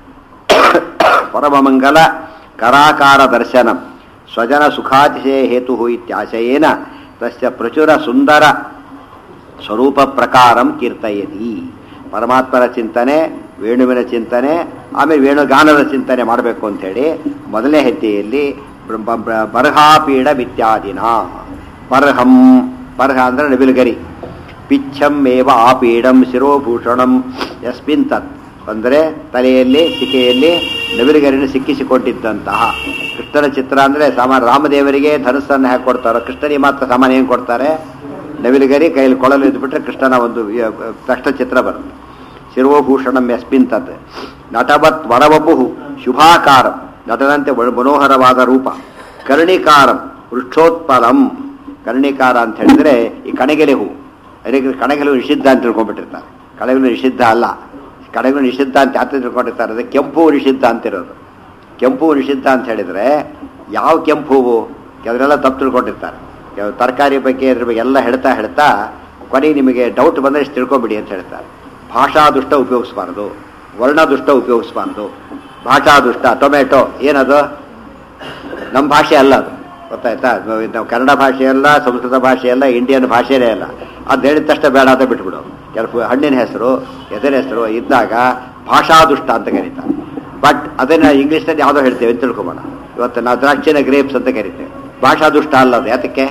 ಪರಮಮಂಗಲ ಕರಾಕಾರ ದರ್ಶನಂ ಸ್ವಜನ ಸುಖಾತಿಶಯ ಹೇತು ಇತ್ಯಾಶಯೇನ ತಸ್ಯ ಪ್ರಚುರ ಸುಂದರ ಸ್ವರೂಪ ಪ್ರಕಾರಂ ಕೀರ್ತಯತಿ ಪರಮಾತ್ಮನ ಚಿಂತನೆ ವೇಣುವಿನ ಚಿಂತನೆ ಆಮೇಲೆ ವೇಣುಗಾನದ ಚಿಂತನೆ ಮಾಡಬೇಕು ಅಂಥೇಳಿ ಮೊದಲನೇ ಹೆಜ್ಜೆಯಲ್ಲಿ ಬ್ರ- ಬ್ರ- ಬರ್ಹಾಪೀಡ ಇತ್ಯಾದಿನ ಬರ್ಹಂ ಬರ್ಹ ಅಂದ್ರೆ ನವಿಲುಗರಿ ಪಿಚ್ಛಂ ಏವ ಆಪೀಡಂ ಶಿರೋಭೂಷಣಂ ಯಸ್ಮಿನ್ ತತ್ ಅಂದರೆ ತಲೆಯಲ್ಲಿ ಸಿಕೆಯಲ್ಲಿ ನವಿಲುಗರಿನ ಸಿಕ್ಕಿಸಿಕೊಂಡಿದ್ದಂತಹ ಕೃಷ್ಣನ ಚಿತ್ರ ಅಂದರೆ ಸಾಮಾನ್ಯ ರಾಮದೇವರಿಗೆ ಧನುಸ್ಸನ್ನು ಹಾಕಿ ಕೊಡ್ತಾರೋ ಕೃಷ್ಣನಿಗೆ ಮಾತ್ರ ಸಾಮಾನ್ಯ ಏನು ಕೊಡ್ತಾರೆ ನವಿಲುಗರಿ ಕೈಯಲ್ಲಿ ಕೊಳಲು ಇದ್ಬಿಟ್ರೆ ಕೃಷ್ಣನ ಒಂದು ಯ- ತಕ್ಷಣ ಚಿತ್ರ ಬರುತ್ತೆ ಶಿರೋಭೂಷಣಂ ಯಸ್ಮಿನ್ ತತ್ ನಟವತ್ ವರವಪು ಶುಭಾಕಾರಂ ನಟನಂತೆ ವ- ಮನೋಹರವಾದ ರೂಪ ಕರ್ಣಿಕಾರಂ ವೃಕ್ಷೋತ್ಪಲಂ ಕರ್ಣಿಕಾರ ಅಂತ ಹೇಳಿದ್ರೆ ಈ ಕಣಗೆಲೆ ಹೂ ಅದಕ್ಕೆ ಕಣಗೆಲು ನಿಷಿದ್ಧ ಅಂತ ತಿಳ್ಕೊಂಡ್ಬಿಟ್ಟಿರ್ತಾರೆ ಕಣಗೆಲು ನಿಷಿದ್ಧ ಅಲ್ಲ ಕಣಗೆಲು ನಿಷಿದ್ಧ ಅಂತ ಯಾತ್ರ ತಿಳ್ಕೊಂಡಿರ್ತಾರೆ ಅದು ಕೆಂಪು ನಿಷಿದ್ಧ ಅಂತಿರೋದು ಕೆಂಪು ನಿಷಿದ್ಧ ಅಂತ ಹೇಳಿದ್ರೆ ಯಾವ ಕೆಂಪು ಹೂವು ಕೆಲವರೆಲ್ಲ ತಪ್ಪು ತಿಳ್ಕೊಂಡಿರ್ತಾರೆ ಕೆಲವು ತರಕಾರಿ ಬಗ್ಗೆ ಇದ್ರ ಬಗ್ಗೆ ಎಲ್ಲ ಹೇಳ್ತಾ ಹೇಳ್ತಾ ಕೊನೆಗೆ ನಿಮಗೆ ಡೌಟ್ ಬಂದರೆ ಇಷ್ಟು ತಿಳ್ಕೊಬಿಡಿ ಅಂತ ಹೇಳ್ತಾರೆ ಭಾಷಾ ದುಷ್ಟ ಉಪಯೋಗಿಸ್ಬಾರ್ದು ವರ್ಣ ದುಷ್ಟ ಉಪಯೋಗಿಸ್ಬಾರ್ದು ಭಾಷಾ ದುಷ್ಟ ಟೊಮೆಟೊ ಏನದು ನಮ್ಮ ಭಾಷೆ ಅಲ್ಲ ಅದು ಗೊತ್ತಾಯ್ತಾ ನಾವು ನಾವು ಕನ್ನಡ ಭಾಷೆ ಅಲ್ಲ ಸಂಸ್ಕೃತ ಭಾಷೆ ಅಲ್ಲ ಇಂಡಿಯನ್ ಭಾಷೆನೇ ಅಲ್ಲ ಅದು ಹೇಳಿದ ತಕ್ಷಣ ಬೇಡ ಅಂತ ಬಿಟ್ಬಿಡು ಕೆಲವು ಹಣ್ಣಿನ ಹೆಸರು ಎದರ ಹೆಸರು ಇದ್ದಾಗ ಭಾಷಾ ದುಷ್ಟ ಅಂತ ಕರೀತಾರೆ ಬಟ್ ಅದನ್ನ ಇಂಗ್ಲೀಷ್ನಲ್ಲಿ ಯಾವುದೋ ಹೇಳ್ತೇವೆ ಅಂತ ತಿಳ್ಕೊಬೋಣ ಇವತ್ತು ನಾವು ದ್ರಾಕ್ಷಿನ ಗ್ರೇಪ್ಸ್ ಅಂತ ಕರಿತೇವೆ ಭಾಷಾ ದುಷ್ಟ ಅಲ್ಲ ಅದು ಯಾತಕ್ಕೆ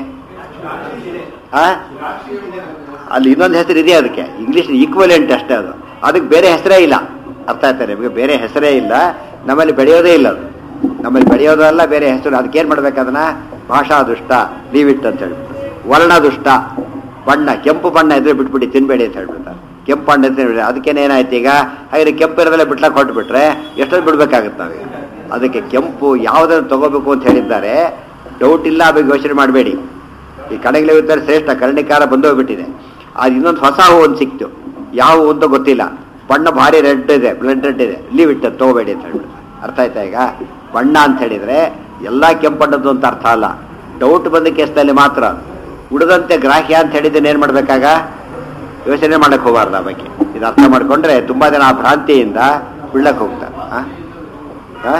ಆ? ಅಲ್ಲಿ ಇನ್ನೊಂದು ಹೆಸರು ಇದೆ ಅದಕ್ಕೆ ಇಂಗ್ಲೀಷ್ ಈಕ್ವಲೆಂಟ್ ಅಷ್ಟೇ ಅದು ಅದಕ್ಕೆ ಬೇರೆ ಹೆಸರೇ ಇಲ್ಲ ಅರ್ಥ ಆಯ್ತಾ ನಿಮಗೆ ಬೇರೆ ಹೆಸರೇ ಇಲ್ಲ ನಮ್ಮಲ್ಲಿ ಬೆಳೆಯೋದೇ ಇಲ್ಲ ಅದು ನಮ್ಮಲ್ಲಿ ಬೆಳೆಯೋದಲ್ಲ ಬೇರೆ ಹೆಸರು ಅದಕ್ಕೆ ಏನು ಮಾಡ್ಬೇಕು ಅದನ್ನ ಭಾಷಾ ದುಷ್ಟ ಲೀವಿಟ್ ಅಂತ ಹೇಳ್ಬಿಟ್ಟು ವರ್ಣ ದುಷ್ಟ ಬಣ್ಣ ಕೆಂಪು ಬಣ್ಣ ಇದ್ರೆ ಬಿಟ್ಬಿಟ್ಟು ತಿನ್ಬೇಡಿ ಅಂತ ಹೇಳ್ಬಿಡ್ತಾರೆ ಕೆಂಪು ಬಣ್ಣ ಇದ್ರೆ ತಿನ್ಬೇಡಿ ಅದಕ್ಕೇನೆ ಏನಾಯ್ತು ಈಗ ಹಾಗೆ ಕೆಂಪು ಇರೋದಲ್ಲೇ ಬಿಟ್ಲಕ್ಕೆ ಹೊರಟ್ಬಿಟ್ರೆ ಎಷ್ಟೊಂದು ಬಿಡ್ಬೇಕಾಗುತ್ತೆ ನಾವೀಗ ಅದಕ್ಕೆ ಕೆಂಪು ಯಾವುದನ್ನು ತಗೋಬೇಕು ಅಂತ ಹೇಳಿದ್ದಾರೆ ಡೌಟ್ ಇಲ್ಲ ಬಗ್ಗೆ ಯೋಚನೆ ಮಾಡಬೇಡಿ ಈ ಕಡೆಗೆ ಇರ್ತಾರೆ ಶ್ರೇಷ್ಠ ಕರ್ಣಿಕಾರ ಬಂದೋಗ್ಬಿಟ್ಟಿದೆ ಅದು ಇನ್ನೊಂದು ಹೊಸ ಹೂ ಒಂದು ಸಿಕ್ತು ಯಾವ ಹೂ ಅಂತ ಗೊತ್ತಿಲ್ಲ ಬಣ್ಣ ಭಾರಿ ರೆಡ್ ಇದೆ ಬ್ಲಡ್ ರೆಡ್ ಇದೆ ಲೀವ್ ಇಟ್ಟು ತಗೋಬೇಡಿ ಅಂತ ಹೇಳ್ಬಿಟ್ಟು ಅರ್ಥ ಆಯ್ತಾ ಈಗ ಬಣ್ಣ ಅಂತ ಹೇಳಿದ್ರೆ ಎಲ್ಲ ಕೆಂಪಣ್ಣದ್ದು ಅಂತ ಅರ್ಥ ಅಲ್ಲ ಡೌಟ್ ಬಂದ ಕೇಸ್ನಲ್ಲಿ ಮಾತ್ರ ಉಳಿದಂತೆ ಗ್ರಾಹ್ಯ ಅಂತ ಹೇಳಿದ್ದೇನೆ ಏನು ಮಾಡ್ಬೇಕಾಗ ಯೋಚನೆ ಮಾಡಕ್ಕೆ ಹೋಗಬಾರ್ದು ಆ ಬಗ್ಗೆ ಇದು ಅರ್ಥ ಮಾಡ್ಕೊಂಡ್ರೆ ತುಂಬಾ ಜನ ಆ ಭ್ರಾಂತಿಯಿಂದ ಬೀಳಕ್ಕೆ ಹೋಗ್ತಾರೆ ಆ? ಆ?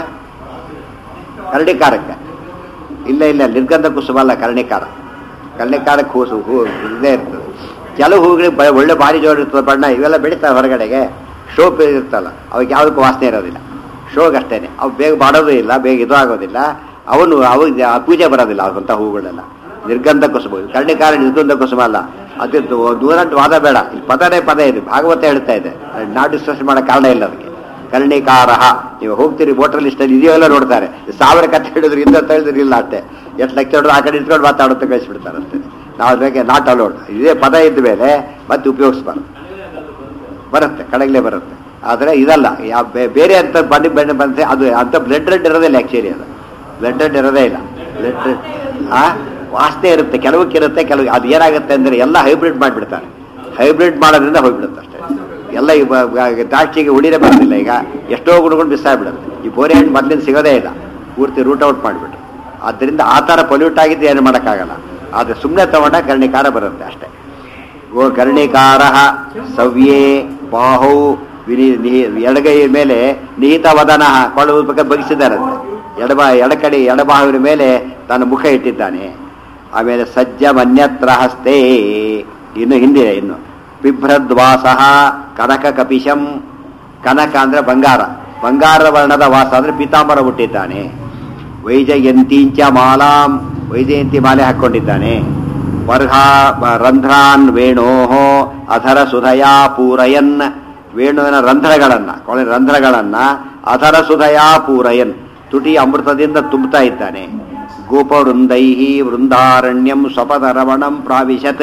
ಕರಡಿಕಾರಕ್ಕೆ ಇಲ್ಲ ಇಲ್ಲ ನಿರ್ಗಂಧ ಕುಸುಮ ಅಲ್ಲ ಕರ್ಣಿಕಾರ ಕರ್ಣಿಕಾರಕ್ಕೆ ಹೂಸು ಹೂ ಇಲ್ಲೇ ಇರ್ತದೆ ಕೆಲವು ಹೂಗಳಿಗೆ ಬ- ಒಳ್ಳೆ ಭಾರಿ ಜೋರು ಇರ್ತದೆ ಬಣ್ಣ ಇವೆಲ್ಲ ಬೆಳೀತಾವೆ ಹೊರಗಡೆಗೆ ಶೋ ಇರ್ತಲ್ಲ ಅವಾಗ ಯಾವುದಕ್ಕೂ ವಾಸನೆ ಇರೋದಿಲ್ಲ ಶೋಗೆ ಅಷ್ಟೇನೆ ಅವು ಬೇಗ ಬಾಡೋದು ಇಲ್ಲ ಬೇಗ ಇದು ಆಗೋದಿಲ್ಲ ಅವನು ಅವಾಗ ಆ ಪೂಜೆ ಬರೋದಿಲ್ಲ ಅವಂಥ ಹೂಗಳೆಲ್ಲ ನಿರ್ಗಂಧ ಕುಸುಮ ಕರ್ಣಿಕಾರ ನಿರ್ಗಂಧ ಕುಸುಮ ಅಲ್ಲ ಅದು ದೂರಂಟ್ ವಾದ ಬೇಡ ಇಲ್ಲಿ ಪದನೇ ಪದ ಇದೆ ಭಾಗವತ ಹೇಳ್ತಾ ಇದೆ ನಾವು ಡಿಸ್ಕಸ್ ಮಾಡೋ ಕಾರಣ ಇಲ್ಲ ಅದಕ್ಕೆ ಕರ್ಣಿಕಾರ ನೀವು ಹೋಗ್ತೀರಿ ವೋಟರ್ ಲಿಸ್ಟ್ ಅಲ್ಲಿ ಇದೆಯೋ ಎಲ್ಲ ನೋಡ್ತಾರೆ ಸಾವಿರ ಕಥೆ ಹೇಳಿದ್ರು ಇಂದ ಹೇಳಿದ್ರು ಇಲ್ಲ ಅಷ್ಟೇ ಎಷ್ಟು ಲಕ್ಷ ಹಿಡಿದು ಆ ಕಡೆ ಇಟ್ಕೊಂಡು ಮಾತಾಡುತ್ತೆ ಕಳಿಸ್ಬಿಡ್ತಾರೆ ಅಷ್ಟೇ ನಾವು ಅದಕ್ಕೆ ನಾಟ್ ಅಲೋಡ್ ಇದೇ ಪದ ಇದ್ದ ಮೇಲೆ ಮತ್ತೆ ಉಪಯೋಗಿಸ್ಬಾರ್ದು ಬರುತ್ತೆ ಕಡೆಗಲೇ ಬರುತ್ತೆ ಆದರೆ ಇದಲ್ಲ ಯಾವ ಬೇ- ಬೇರೆ ಅಂತ ಬಣ್ಣ ಬಣ್ಣ ಬಂದರೆ ಅದು ಅಂತ ಬ್ಲಡ್ ರೆಡ್ ಇರೋದಿಲ್ಲ ಆ್ಯಕ್ಚುಲಿ ಅದು ಬ್ಲಡ್ ರೆಡ್ ಇರೋದೇ ಇಲ್ಲ ಬ್ಲಡ್ ರೆಡ್ ಆ ವಾಸನೆ ಇರುತ್ತೆ ಕೆಲವಕ್ಕೆ ಇರುತ್ತೆ ಕೆಲವು ಅದು ಏನಾಗುತ್ತೆ ಅಂದರೆ ಎಲ್ಲ ಹೈಬ್ರಿಡ್ ಮಾಡಿಬಿಡ್ತಾರೆ ಹೈಬ್ರಿಡ್ ಮಾಡೋದ್ರಿಂದ ಹೋಗ್ಬಿಡುತ್ತೆ ಅಷ್ಟೇ ಎಲ್ಲ ಈ ಬ- ಬ- ದ್ರಾಕ್ಷಿಗೆ ಉಳಿರೇ ಬರೋದಿಲ್ಲ ಈಗ ಎಷ್ಟೋ ಗುಣಗಳು ಮಿಸ್ ಆಗಿಬಿಡುತ್ತೆ ಈ ಬೋರೆ ಹಣ್ಣು ಮೊದಲಿನ ಸಿಗೋದೇ ಇಲ್ಲ ಪೂರ್ತಿ ರೂಟ್ ಔಟ್ ಮಾಡಿಬಿಟ್ಟು ಆದ್ದರಿಂದ ಆ ಥರ ಪೊಲ್ಯೂಟ್ ಆಗಿದ್ದು ಏನು ಮಾಡೋಕ್ಕಾಗಲ್ಲ ಆದರೆ ಸುಮ್ಮನೆ ತಗೊಂಡ ಕರ್ಣಿಕಾರ ಬರುತ್ತೆ ಅಷ್ಟೇ ಗೋ ಕರ್ಣಿಕಾರ ಸವ್ಯೇ ಬಾಹು ವಿನಿ ನಿಹಿ ಎಡಗೈಯ ಮೇಲೆ ನಿಹಿತ ವದನ ಕೊಳ್ಳು ಬಗ್ಗೆ ಬಗಿಸಿದಾರಂತೆ ಎಡಬ ಎಡಕಡೆ ಎಡಬಾಹುವಿನ ಮೇಲೆ ತನ್ನ ಮುಖ ಇಟ್ಟಿದ್ದಾನೆ ಆಮೇಲೆ ಸಜ್ಜ ಮನ್ಯತ್ರ ಹಸ್ತೆ ಇನ್ನು ಹಿಂದಿದೆ ಇನ್ನು ಬಿಭ್ರದ್ವಾಸ ಕನಕ ಕಪಿಶಂ ಕನಕ ಅಂದ್ರೆ ಬಂಗಾರ ಬಂಗಾರ ವರ್ಣದ ವಾಸ ಅಂದ್ರೆ ಪೀತಾಂಬರ ಹುಟ್ಟಿದ್ದಾನೆ ವೈಜಯಂತೀಂಚ ಮಾಲಾಂ ವೈಜಯಂತಿ ಮಾಲೆ ಹಾಕೊಂಡಿದ್ದಾನೆ ವರ್ಹಾ ರಂಧ್ರಾನ್ ವೇಣೋ ಅಧರ ಸುಧಯಾ ಪೂರಯನ್ ವೇಣುವಿನ ರಂಧ್ರಗಳನ್ನ ಕೊಳೆ ರಂಧ್ರಗಳನ್ನ ಅಧರ ಸುಧಯಾ ಪೂರಯನ್ ತುಟಿ ಅಮೃತದಿಂದ ತುಂಬುತ್ತಾ ಇದ್ದಾನೆ ಗೋಪವೃಂದೈ ವೃಂದಾರಣ್ಯಂ ಸ್ವಪದರಮಣಂ ಪ್ರಾವಿಶತ್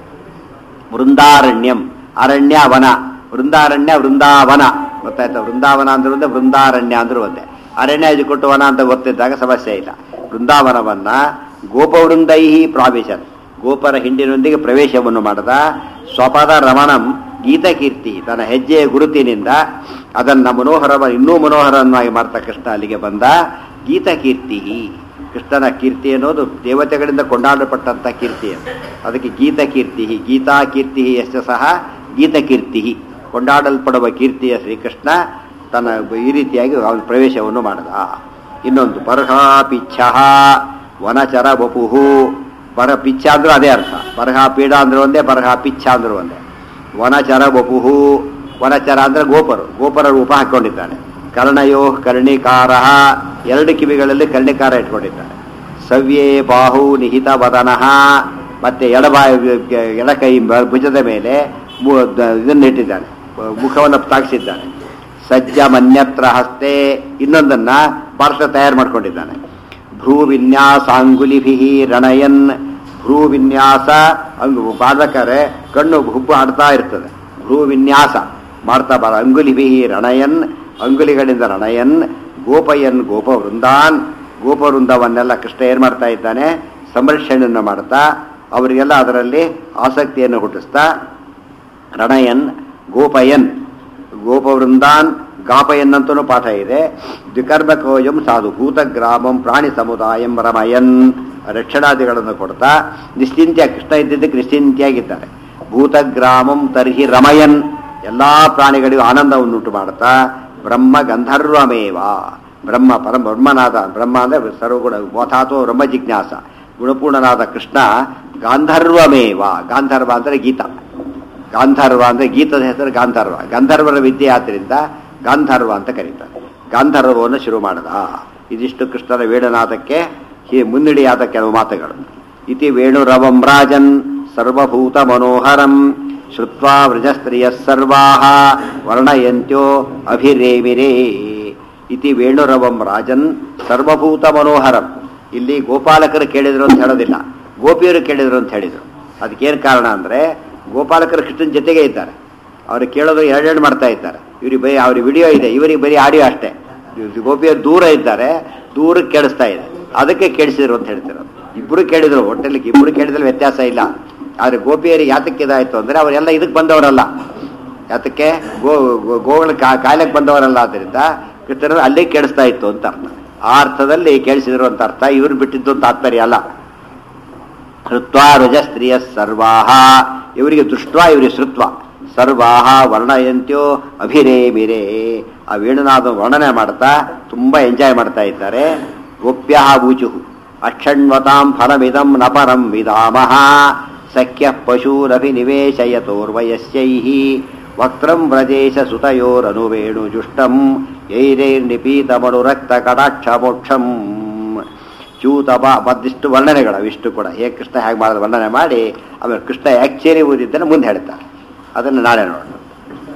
ವೃಂದಾರಣ್ಯಂ ಅರಣ್ಯ ವನ ವೃಂದಾರಣ್ಯ ವೃಂದಾವನ ಗೊತ್ತಾಯ್ತಾ ವೃಂದಾವನ ಅಂದ್ರೆ ಒಂದೇ ವೃಂದಾರಣ್ಯ ಅಂದ್ರೂ ಒಂದೇ ಅರಣ್ಯ ಕೊಟ್ಟು ವನ ಅಂತ ಗೊತ್ತಿದ್ದಾಗ ಸಮಸ್ಯೆ ಇಲ್ಲ ವೃಂದಾವನವನ್ನ ಗೋಪವೃಂದೈ ಪ್ರಾವಿಶನ್ ಗೋಪರ ಹಿಂಡಿನೊಂದಿಗೆ ಪ್ರವೇಶವನ್ನು ಮಾಡದ ಸ್ವಪದ ರಮಣಂ ಗೀತಕೀರ್ತಿ ತನ್ನ ಹೆಜ್ಜೆಯ ಗುರುತಿನಿಂದ ಅದನ್ನ ಮನೋಹರ ಇನ್ನೂ ಮನೋಹರವನ್ನಾಗಿ ಮಾಡ್ತಾ ಕೃಷ್ಣ ಅಲ್ಲಿಗೆ ಬಂದ ಗೀತಕೀರ್ತಿ ಕೃಷ್ಣನ ಕೀರ್ತಿ ಅನ್ನೋದು ದೇವತೆಗಳಿಂದ ಕೊಂಡಾಡಲ್ಪಟ್ಟಂಥ ಕೀರ್ತಿ ಅದು ಅದಕ್ಕೆ ಗೀತ ಕೀರ್ತಿ ಗೀತಾ ಕೀರ್ತಿ ಎಷ್ಟು ಸಹ ಗೀತ ಕೀರ್ತಿ ಕೊಂಡಾಡಲ್ಪಡುವ ಕೀರ್ತಿಯ ಶ್ರೀಕೃಷ್ಣ ತನ್ನ ಈ ರೀತಿಯಾಗಿ ಅವನ ಪ್ರವೇಶವನ್ನು ಮಾಡದ ಇನ್ನೊಂದು ಪರ್ಹಾ ಪಿಚ್ಛ ವನಚರ ವಪುಹು ಪರ ಪಿಚ್ಛ ಅಂದ್ರೂ ಅದೇ ಅರ್ಥ ಪರ್ಹಾ ಪೀಡ ಅಂದ್ರೆ ಒಂದೇ ಪರ್ಹಾ ಪಿಚ್ಛ ಅಂದ್ರೂ ಒಂದೇ ವನಚರ ವಪುಹು ವನಚರ ಅಂದ್ರೆ ಗೋಪರು ಗೋಪರ ರೂಪ ಹಾಕೊಂಡಿದ್ದಾನೆ ಕರ್ಣಯೋ ಕರ್ಣಿಕಾರ ಎರಡು ಕಿವಿಗಳಲ್ಲಿ ಕರ್ಣಿಕಾರ ಇಟ್ಕೊಂಡಿದ್ದಾನೆ ಸವ್ಯೇ ಬಾಹು ನಿಹಿತ ವದನಃ ಮತ್ತೆ ಎಡಬಾ ಎಡಕೈ ಬ- ಭುಜದ ಮೇಲೆ ಮು- ದ- ಇದನ್ನ ಇಟ್ಟಿದ್ದಾನೆ ಮುಖವನ್ನು ತಾಗಿಸಿದ್ದಾನೆ ಸಜ್ಜ ಮನ್ಯತ್ರ ಹಸ್ತೆ ಇನ್ನೊಂದನ್ನ ಪಾರ್ಶ್ವ ತಯಾರು ಮಾಡ್ಕೊಂಡಿದ್ದಾನೆ ಭ್ರೂ ವಿನ್ಯಾಸಾಂಗುಲಿಭಿ ರಣಯನ್ ಭ್ರೂ ವಿನ್ಯಾಸ ಅಂಗು ಬಾಡ್ಬೇಕಾದ್ರೆ ಕಣ್ಣು ಹುಬ್ಬು ಆಡ್ತಾ ಇರ್ತದೆ ಭ್ರೂ ವಿನ್ಯಾಸ ಮಾಡ್ತಾ ಬಾರ ಅಂಗುಲಿಭಿ ರಣಯನ್ ಅಂಗುಲಿಗಳಿಂದ ರಣಯನ್ ಗೋಪಯನ್ ಗೋಪ ವೃಂದಾನ್ ಗೋಪ ವೃಂದವನ್ನೆಲ್ಲ ಕೃಷ್ಣ ಏನ್ ಮಾಡ್ತಾ ಇದ್ದಾನೆ ಸಂರಕ್ಷಣೆಯನ್ನು ಮಾಡ್ತಾ ಅವರಿಗೆಲ್ಲ ಅದರಲ್ಲಿ ಆಸಕ್ತಿಯನ್ನು ಹುಟ್ಟಿಸ್ತಾ ರಣಯನ್ ಗೋಪಯನ್ ಗೋಪವೃಂದಾನ್ ಗಾಪಯನ್ ಅಂತನೂ ಪಾಠ ಇದೆ ದ್ವಿಕರ್ಮಕೋಯಂ ಸಾಧು ಭೂತಗ್ರಾಮಂ ಪ್ರಾಣಿ ಸಮುದಾಯಂ ರಮಯನ್ ರಕ್ಷಣಾದಿಗಳನ್ನು ಕೊಡ್ತಾ ನಿಶ್ಚಿಂತ್ಯ ಕೃಷ್ಣ ಇದ್ದಿದ್ದಕ್ಕೆ ನಿಶ್ಚಿಂತಿಯಾಗಿದ್ದಾರೆ ಭೂತಗ್ರಾಮಂ ತರ್ಹಿ ರಮಯನ್ ಎಲ್ಲಾ ಪ್ರಾಣಿಗಳಿಗೂ ಆನಂದವನ್ನುಂಟು ಮಾಡ್ತಾ ಬ್ರಹ್ಮ ಗಂಧರ್ವಮೇವ ಬ್ರಹ್ಮ ಪರಮ ಬ್ರಹ್ಮನಾದ ಬ್ರಹ್ಮ ಅಂದ್ರೆ ಸರ್ವಗುಣ ಮೋಥಾತೋ ಬ್ರಹ್ಮ ಜಿಜ್ಞಾಸ ಗುಣಪೂರ್ಣನಾದ ಕೃಷ್ಣ ಗಾಂಧರ್ವಮೇವ ಗಾಂಧರ್ವ ಅಂದ್ರೆ ಗೀತ ಗಾಂಧರ್ವ ಅಂದ್ರೆ ಗೀತದ ಹೆಸರು ಗಾಂಧರ್ವ ಗಂಧರ್ವರ ವಿದ್ಯೆ ಆದ್ದರಿಂದ ಗಾಂಧರ್ವ ಅಂತ ಕರೀತಾರೆ ಗಾಂಧರ್ವವನ್ನು ಶುರು ಮಾಡದ ಇದಿಷ್ಟು ಕೃಷ್ಣನ ವೇಣುನಾಥಕ್ಕೆ ಹೀ ಮುನ್ನುಡಿಯಾದ ಕೆಲವು ಮಾತುಗಳು ಇತಿ ವೇಣುರವಂ ರಾಜನ್ ಸರ್ವಭೂತ ಮನೋಹರಂ ಶ್ರುತ್ವಾ ವೃಜಸ್ತ್ರಿಯ ಸರ್ವಾಹ ವರ್ಣಯಂತ್ಯೋ ಅಭಿರೇಮಿರೇ ಇತಿ ವೇಣುರವಂ ರಾಜನ್ ಸರ್ವಭೂತ ಮನೋಹರಂ ಇಲ್ಲಿ ಗೋಪಾಲಕರು ಕೇಳಿದ್ರು ಅಂತ ಹೇಳೋದಿಲ್ಲ ಗೋಪಿಯರು ಕೇಳಿದ್ರು ಅಂತ ಹೇಳಿದ್ರು ಅದಕ್ಕೇನು ಕಾರಣ ಅಂದ್ರೆ ಗೋಪಾಲಕರು ಕೃಷ್ಣನ ಜೊತೆಗೆ ಇದ್ದಾರೆ ಅವ್ರು ಕೇಳೋದು ಎರಡೆರಡು ಮಾಡ್ತಾ ಇದ್ದಾರೆ ಇವ್ರಿಗೆ ಬರೀ ಅವ್ರಿಗೆ ವಿಡಿಯೋ ಇದೆ ಇವರಿಗೆ ಬರೀ ಆಡಿಯೋ ಅಷ್ಟೇ ಇವ್ರು ಗೋಪಿಯರು ದೂರ ಇದ್ದಾರೆ ದೂರಕ್ಕೆ ಕೇಳಿಸ್ತಾ ಇದೆ ಅದಕ್ಕೆ ಕೇಳಿಸಿದ್ರು ಅಂತ ಹೇಳ್ತಿರೋದು ಇಬ್ಬರು ಕೇಳಿದ್ರು ಒಟ್ಟಲ್ಲಿ ಇಬ್ಬರು ಕೇಳಿದ್ರೆ ವ್ಯತ್ಯಾಸ ಇಲ್ಲ ಆದ್ರೆ ಗೋಪಿಯರಿಗೆ ಯಾತಕ್ಕೆ ಇದಾಯ್ತು ಅಂದ್ರೆ ಅವರೆಲ್ಲ ಇದಕ್ಕೆ ಬಂದವರಲ್ಲ ಯಾತಕ್ಕೆ ಗೋ ಗೋ- ಗೋಗಳ ಕಾ- ಕಾಯಿಲೆಗೆ ಬಂದವರಲ್ಲ ಆದ್ದರಿಂದ ಕೃಷ್ಣರು ಅಲ್ಲೇ ಕೇಳಿಸ್ತಾ ಇತ್ತು ಅಂತ ಅರ್ಥ ಆ ಅರ್ಥದಲ್ಲಿ ಕೇಳಿಸಿದ್ರು ಅಂತ ಅರ್ಥ ಇವ್ರು ಬಿಟ್ಟಿದ್ದು ತಾತ್ಪರ್ಯ ಅಲ್ಲ ಹೃತ್ವಾ ರುಜಸ್ತ್ರೀಯ ಸರ್ವಾಹ ಇವರಿಗೆ ದೃಷ್ಟ್ವಾ ಇವರಿಗೆ ಶ್ರುತ್ವ ಸರ್ವಾಹ ವರ್ಣಯಂತ್ಯೋ ಅಭಿರೇಮಿರೇ ಆ ವೇಣುನಾಥ ವರ್ಣನೆ ಮಾಡ್ತಾ ತುಂಬಾ ಎಂಜಾಯ್ ಮಾಡ್ತಾ ಇದ್ದಾರೆ ಗೋಪ್ಯ ಬೂಚು ಅಕ್ಷಣ್ವತಾಂ ಫಲಮಿದಂ ನಪರಂ ವಿಧಾಮಹ ಸಖ್ಯ ಪಶೂರಭಿನಿವೇಶಯತೋರ್ವಯಸ್ಯೈ ವಕ್ತ್ರಂ ವ್ರಜೇಶ ಸುತಯೋರನುವೇಣು ಜುಷ್ಟಂ ಯೈರೈರ್ನಿಪೀತಮನುರಕ್ತ ಕಟಾಕ್ಷ ಮೋಕ್ಷಂ ಚ್ಯೂತಪ ಮತ್ತಿಷ್ಟು ವರ್ಣನೆಗಳು ಅವಿಷ್ಟು ಕೂಡ ಹೇಗೆ ಕೃಷ್ಣ ಹೇಗೆ ಮಾಡಿದ ವರ್ಣನೆ ಮಾಡಿ ಆಮೇಲೆ ಕೃಷ್ಣ ಆ್ಯಕ್ಚುಲಿ ಓದಿದ್ದನ್ನು ಮುಂದೆ ಹೇಳ್ತಾರೆ ಅದನ್ನು ನಾಳೆ ನೋಡೋಣ